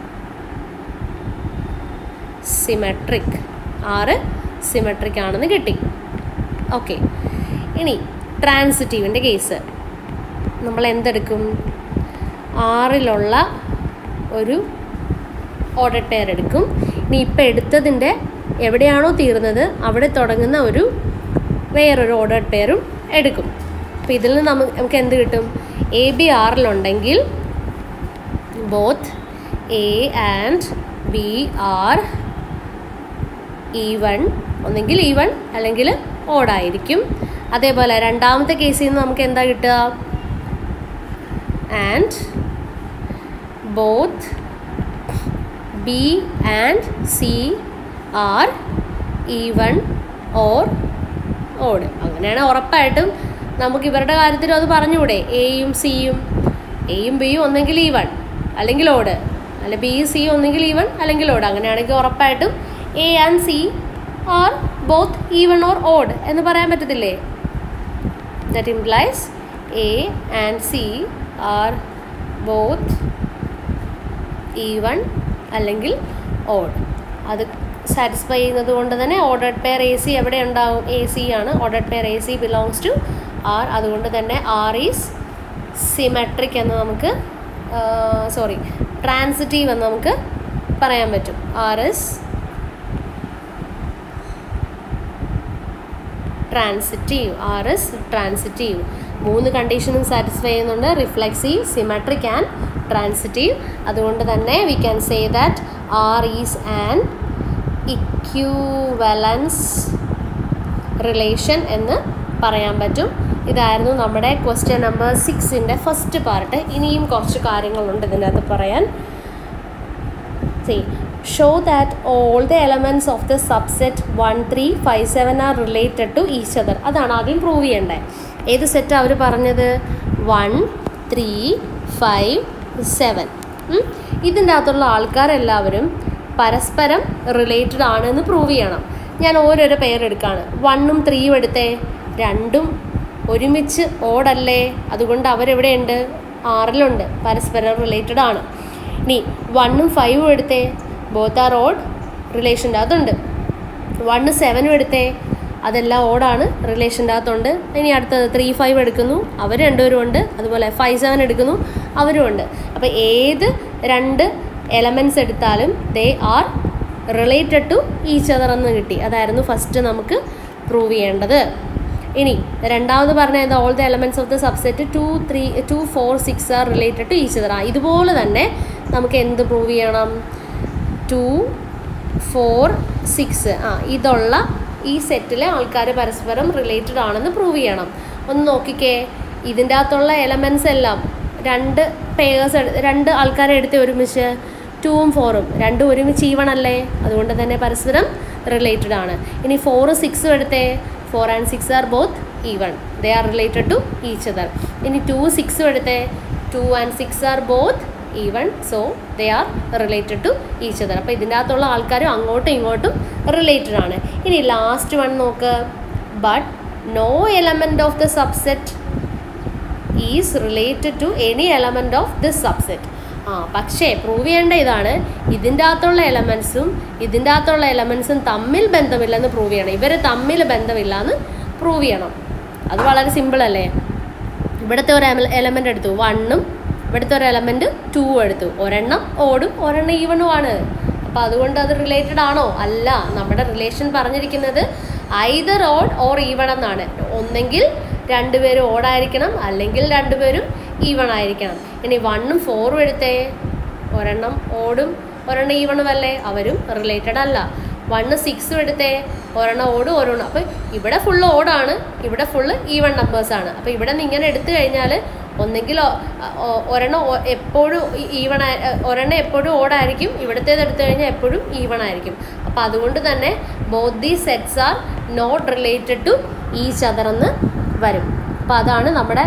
symmetric R symmetric ആണെന്ന് കിട്ടി ഓക്കെ ഇനി ട്രാൻസിറ്റീവിൻ്റെ കേസ് നമ്മൾ എന്തെടുക്കും ആറിലുള്ള ഒരു ഓർഡർ പെയർ എടുക്കും ഇനി ഇപ്പം എടുത്തതിൻ്റെ എവിടെയാണോ തീർന്നത് അവിടെ തുടങ്ങുന്ന ഒരു വേറൊരു ഓർഡർ പെയറും എടുക്കും അപ്പോൾ ഇതിൽ നിന്ന് നമുക്ക് നമുക്ക് എന്ത് കിട്ടും എ ബി ആറിലുണ്ടെങ്കിൽ both A and B are even ഒന്നെങ്കിൽ ഈവൺ അല്ലെങ്കിൽ ഓടായിരിക്കും അതേപോലെ രണ്ടാമത്തെ കേസിൽ നിന്ന് നമുക്ക് എന്താ കിട്ടുക and both B and C are even or odd അങ്ങനെയാണ് ഉറപ്പായിട്ടും നമുക്ക് ഇവരുടെ കാര്യത്തിലും അത് പറഞ്ഞുകൂടെ എയും സിയും എയും ബിയും ഒന്നെങ്കിൽ ഈവൺ അല്ലെങ്കിൽ ഓട് അല്ല ബി സിയും ഒന്നെങ്കിൽ ഈവൺ അല്ലെങ്കിൽ ഓട് അങ്ങനെയാണെങ്കിൽ ഉറപ്പായിട്ടും A and C are both even or odd എന്ന് പറയാൻ പറ്റത്തില്ലേ that implies A and C are both even അല്ലെങ്കിൽ ഓഡ് അത് സാറ്റിസ്ഫൈ ചെയ്യുന്നത് കൊണ്ട് തന്നെ ഓർഡർഡ് പെയർ എ സി എവിടെ ഉണ്ടാവും എ സി ആണ് ordered pair A C belongs to R അതുകൊണ്ട് തന്നെ ആർ ഈസ് സിമെട്രിക് എന്ന് നമുക്ക് സോറി ട്രാൻസിറ്റീവ് എന്ന് നമുക്ക് പറയാൻ പറ്റും R is transitive R is transitive മൂന്ന് കണ്ടീഷനും സാറ്റിസ്ഫൈ ചെയ്യുന്നുണ്ട് റിഫ്ലെക്സീവ് സിമെട്രിക് ആൻഡ് ട്രാൻസിറ്റീവ് അതുകൊണ്ട് തന്നെ we can say that R is an equivalence relation എന്ന് പറയാൻ പറ്റും ഇതായിരുന്നു നമ്മുടെ ക്വസ്റ്റ്യൻ നമ്പർ സിക്സിൻ്റെ ഫസ്റ്റ് പാർട്ട് ഇനിയും കുറച്ച് കാര്യങ്ങളുണ്ട് ഇതിൻ്റെ അകത്ത് പറയാൻ C show that all the elements of the subset one three five seven are related to each other അതാണ് ആദ്യം പ്രൂവ് ചെയ്യേണ്ടത് ഏത് സെറ്റ് അവർ പറഞ്ഞത് വൺ ത്രീ ഫൈവ് സെവൻ ഇതിൻ്റെ അകത്തുള്ള ആൾക്കാരെല്ലാവരും പരസ്പരം റിലേറ്റഡ് ആണെന്ന് പ്രൂവ് ചെയ്യണം ഞാൻ ഓരോരോ പേരെടുക്കുകയാണ് വണ്ണും ത്രീയും എടുത്തേ രണ്ടും ഒരുമിച്ച് ഓടല്ലേ അതുകൊണ്ട് അവരെവിടെയുണ്ട് ആറിലുണ്ട് പരസ്പരം റിലേറ്റഡ് ആണ് ഇനി വണ്ണും ഫൈവും എടുത്തേ ബോത്ത് ആർ ഓഡ് റിലേഷൻ്റെ അകത്തുണ്ട് വണ്ണ് സെവനും എടുത്തേ അതെല്ലാം ഓടാണ് റിലേഷൻ്റെ അകത്തുണ്ട് ഇനി അടുത്തത് ത്രീ ഫൈവ് എടുക്കുന്നു അവർ രണ്ടുപേരും ഉണ്ട് അതുപോലെ ഫൈവ് സെവൻ എടുക്കുന്നു അവരും ഉണ്ട് അപ്പോൾ ഏത് രണ്ട് എലമെൻറ്റ്സ് എടുത്താലും they are related to each other എന്ന് കിട്ടി അതായിരുന്നു ഫസ്റ്റ് നമുക്ക് പ്രൂവ് ചെയ്യേണ്ടത് ഇനി രണ്ടാമത് പറഞ്ഞത് all the elements of the subset two three two four six are related to each other ആ ഇതുപോലെ തന്നെ നമുക്ക് എന്ത് പ്രൂവ് ചെയ്യണം ടു ഫോർ സിക്സ് ആ ഇതുള്ള ഈ സെറ്റിലെ ആൾക്കാർ പരസ്പരം റിലേറ്റഡ് ആണെന്ന് പ്രൂവ് ചെയ്യണം ഒന്ന് നോക്കിക്കേ ഇതിൻ്റെ അകത്തുള്ള എലമെൻറ്റ്സ് എല്ലാം രണ്ട് പേയേഴ്സ് രണ്ട് ആൾക്കാരെ എടുത്ത് ഒരുമിച്ച് ടൂവും ഫോറും രണ്ടും ഒരുമിച്ച് ഈവൺ അല്ലേ അതുകൊണ്ട് തന്നെ പരസ്പരം റിലേറ്റഡ് ആണ് ഇനി ഫോറും സിക്സും എടുത്തേ four and six are both even they are related to each other ഇനി ടു സിക്സും എടുത്തേ two and six are both even so they are related to each other അപ്പോൾ ഇതിൻ്റെ അകത്തുള്ള ആൾക്കാരും അങ്ങോട്ടും ഇങ്ങോട്ടും റിലേറ്റഡ് ആണ് ഇനി ലാസ്റ്റ് വൺ നോക്ക് but no element of the subset is related to any element of this subset ആ പക്ഷേ പ്രൂവ് ചെയ്യേണ്ട ഇതാണ് ഇതിൻ്റെ അകത്തുള്ള എലമെൻസും ഇതിൻ്റെ അകത്തുള്ള എലമെൻസും തമ്മിൽ ബന്ധമില്ലെന്ന് പ്രൂവ് ചെയ്യണം ഇവർ തമ്മിൽ ബന്ധമില്ല എന്ന് പ്രൂവ് ചെയ്യണം അത് വളരെ സിമ്പിൾ അല്ലേ ഇവിടുത്തെ ഒരു എലമെൻ്റ് എടുത്തു വണ്ണും ഇവിടുത്തെ ഒരു എലമെൻറ്റ് ടൂ എടുത്തു ഒരെണ്ണം ഓടും ഒരെണ്ണം ഈവണും ആണ് അപ്പോൾ അതുകൊണ്ട് അത് റിലേറ്റഡ് ആണോ അല്ല നമ്മുടെ റിലേഷൻ പറഞ്ഞിരിക്കുന്നത് ഐദർ ഓഡ് ഓർ ഈവൺ എന്നാണ് ഒന്നെങ്കിൽ രണ്ടുപേരും ഓടായിരിക്കണം അല്ലെങ്കിൽ രണ്ടുപേരും ഈവൺ ആയിരിക്കണം ഇനി വണ്ണും ഫോറും എടുത്തേ ഒരെണ്ണം ഓടും ഒരെണ്ണം ഈവണും അല്ലേ അവരും റിലേറ്റഡ് അല്ല വണ്ണ് സിക്സും എടുത്തേ ഒരെണ്ണം ഓടും ഒരെണ്ണം അപ്പോൾ ഇവിടെ ഫുള്ള് ഓടാണ് ഇവിടെ ഫുള്ള് ഈവൺ നമ്പേഴ്സാണ് അപ്പോൾ ഇവിടെ നിന്ന് ഇങ്ങനെ എടുത്തു കഴിഞ്ഞാൽ ഒന്നെങ്കിൽ ഒരെണ്ണം എപ്പോഴും ഈവൺ ഒരെണ്ണം എപ്പോഴും ഓടായിരിക്കും ഇവിടത്തേത് എടുത്തു കഴിഞ്ഞാൽ എപ്പോഴും ഈവൺ ആയിരിക്കും അപ്പോൾ അതുകൊണ്ട് തന്നെ both the sets are not related to each other എന്ന് വരും അപ്പോൾ അതാണ് നമ്മുടെ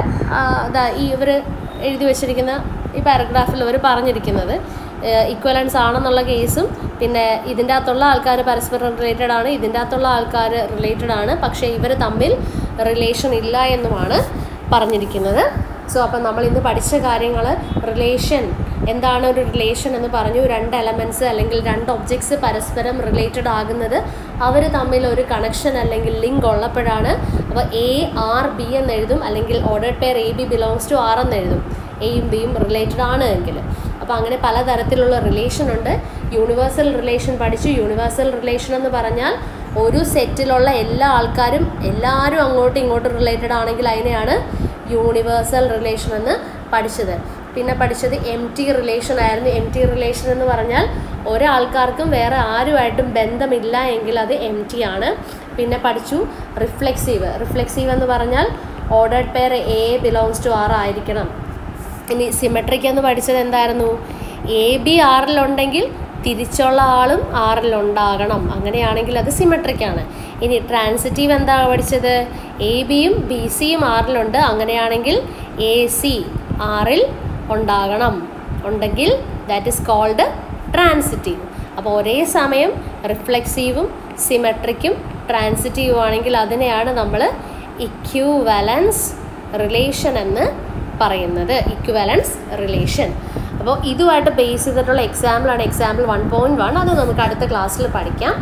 ഈ ഇവർ എഴുതി വെച്ചിരിക്കുന്ന ഈ പാരഗ്രാഫിൽ അവർ പറഞ്ഞിരിക്കുന്നത് ഇക്വലൻസ് ആണെന്നുള്ള കേസും പിന്നെ ഇതിൻ്റെ അകത്തുള്ള ആൾക്കാർ പരസ്പരം റിലേറ്റഡ് ആണ് ഇതിൻ്റെ അകത്തുള്ള ആൾക്കാർ റിലേറ്റഡ് ആണ് പക്ഷേ ഇവർ തമ്മിൽ റിലേഷൻ ഇല്ല എന്നുമാണ് പറഞ്ഞിരിക്കുന്നത് സോ അപ്പം നമ്മൾ ഇന്ന് പഠിച്ച കാര്യങ്ങൾ റിലേഷൻ എന്താണ് ഒരു റിലേഷൻ എന്ന് പറഞ്ഞു രണ്ട് എലമെൻറ്റ്സ് അല്ലെങ്കിൽ രണ്ട് ഒബ്ജക്ട്സ് പരസ്പരം റിലേറ്റഡ് ആകുന്നത് അവർ തമ്മിൽ ഒരു കണക്ഷൻ അല്ലെങ്കിൽ ലിങ്ക് ഉള്ളപ്പോഴാണ് അപ്പോൾ എ ആർ ബി എന്ന് എഴുതും അല്ലെങ്കിൽ order pair A B belongs to R എന്ന് എഴുതും എയും ബിയും റിലേറ്റഡ് ആണ് എങ്കിൽ അപ്പോൾ അങ്ങനെ പലതരത്തിലുള്ള റിലേഷൻ ഉണ്ട് യൂണിവേഴ്സൽ റിലേഷൻ പഠിച്ചു യൂണിവേഴ്സൽ റിലേഷൻ എന്ന് പറഞ്ഞാൽ ഒരു സെറ്റിലുള്ള എല്ലാ ആൾക്കാരും എല്ലാവരും അങ്ങോട്ടും ഇങ്ങോട്ടും റിലേറ്റഡ് ആണെങ്കിൽ അതിനെയാണ് യൂണിവേഴ്സൽ റിലേഷൻ എന്ന് പഠിച്ചത് പിന്നെ പഠിച്ചത് എം ടി റിലേഷൻ ആയിരുന്നു എം ടി റിലേഷൻ എന്ന് പറഞ്ഞാൽ ഒരാൾക്കാർക്കും വേറെ ആരുമായിട്ടും ബന്ധമില്ല എങ്കിൽ അത് എം ടി ആണ് പിന്നെ പഠിച്ചു റിഫ്ലെക്സീവ് റിഫ്ലെക്സീവ് എന്ന് പറഞ്ഞാൽ ordered pair A belongs to R ആയിരിക്കണം ഇനി സിമെട്രിക് എന്ന് പഠിച്ചത് എന്തായിരുന്നു എ ബി ആറിലുണ്ടെങ്കിൽ തിരിച്ചുള്ള ആളും ആറിലുണ്ടാകണം അങ്ങനെയാണെങ്കിൽ അത് സിമെട്രിക് ആണ് ഇനി ട്രാൻസിറ്റീവ് എന്താണ് പഠിച്ചത് എ ബിയും ബി സിയും ആറിലുണ്ട് അങ്ങനെയാണെങ്കിൽ എ സി ആറിൽ ഉണ്ടാകണം ഉണ്ടെങ്കിൽ ദാറ്റ് ഈസ് കോൾഡ് ട്രാൻസിറ്റീവ് അപ്പോൾ ഒരേ സമയം റിഫ്ലെക്സീവും സിമെട്രിക്കും ട്രാൻസിറ്റീവും ആണെങ്കിൽ അതിനെയാണ് നമ്മൾ ഇക്യൂവലൻസ് റിലേഷൻ എന്ന് പറയുന്നത് ഇക്വലൻസ് റിലേഷൻ അപ്പോൾ ഇതുമായിട്ട് ബേസ് ചെയ്തിട്ടുള്ള എക്സാമ്പിളാണ് എക്സാമ്പിൾ വൺ പോയിൻറ്റ് വൺ അത് നമുക്ക് അടുത്ത ക്ലാസ്സിൽ പഠിക്കാം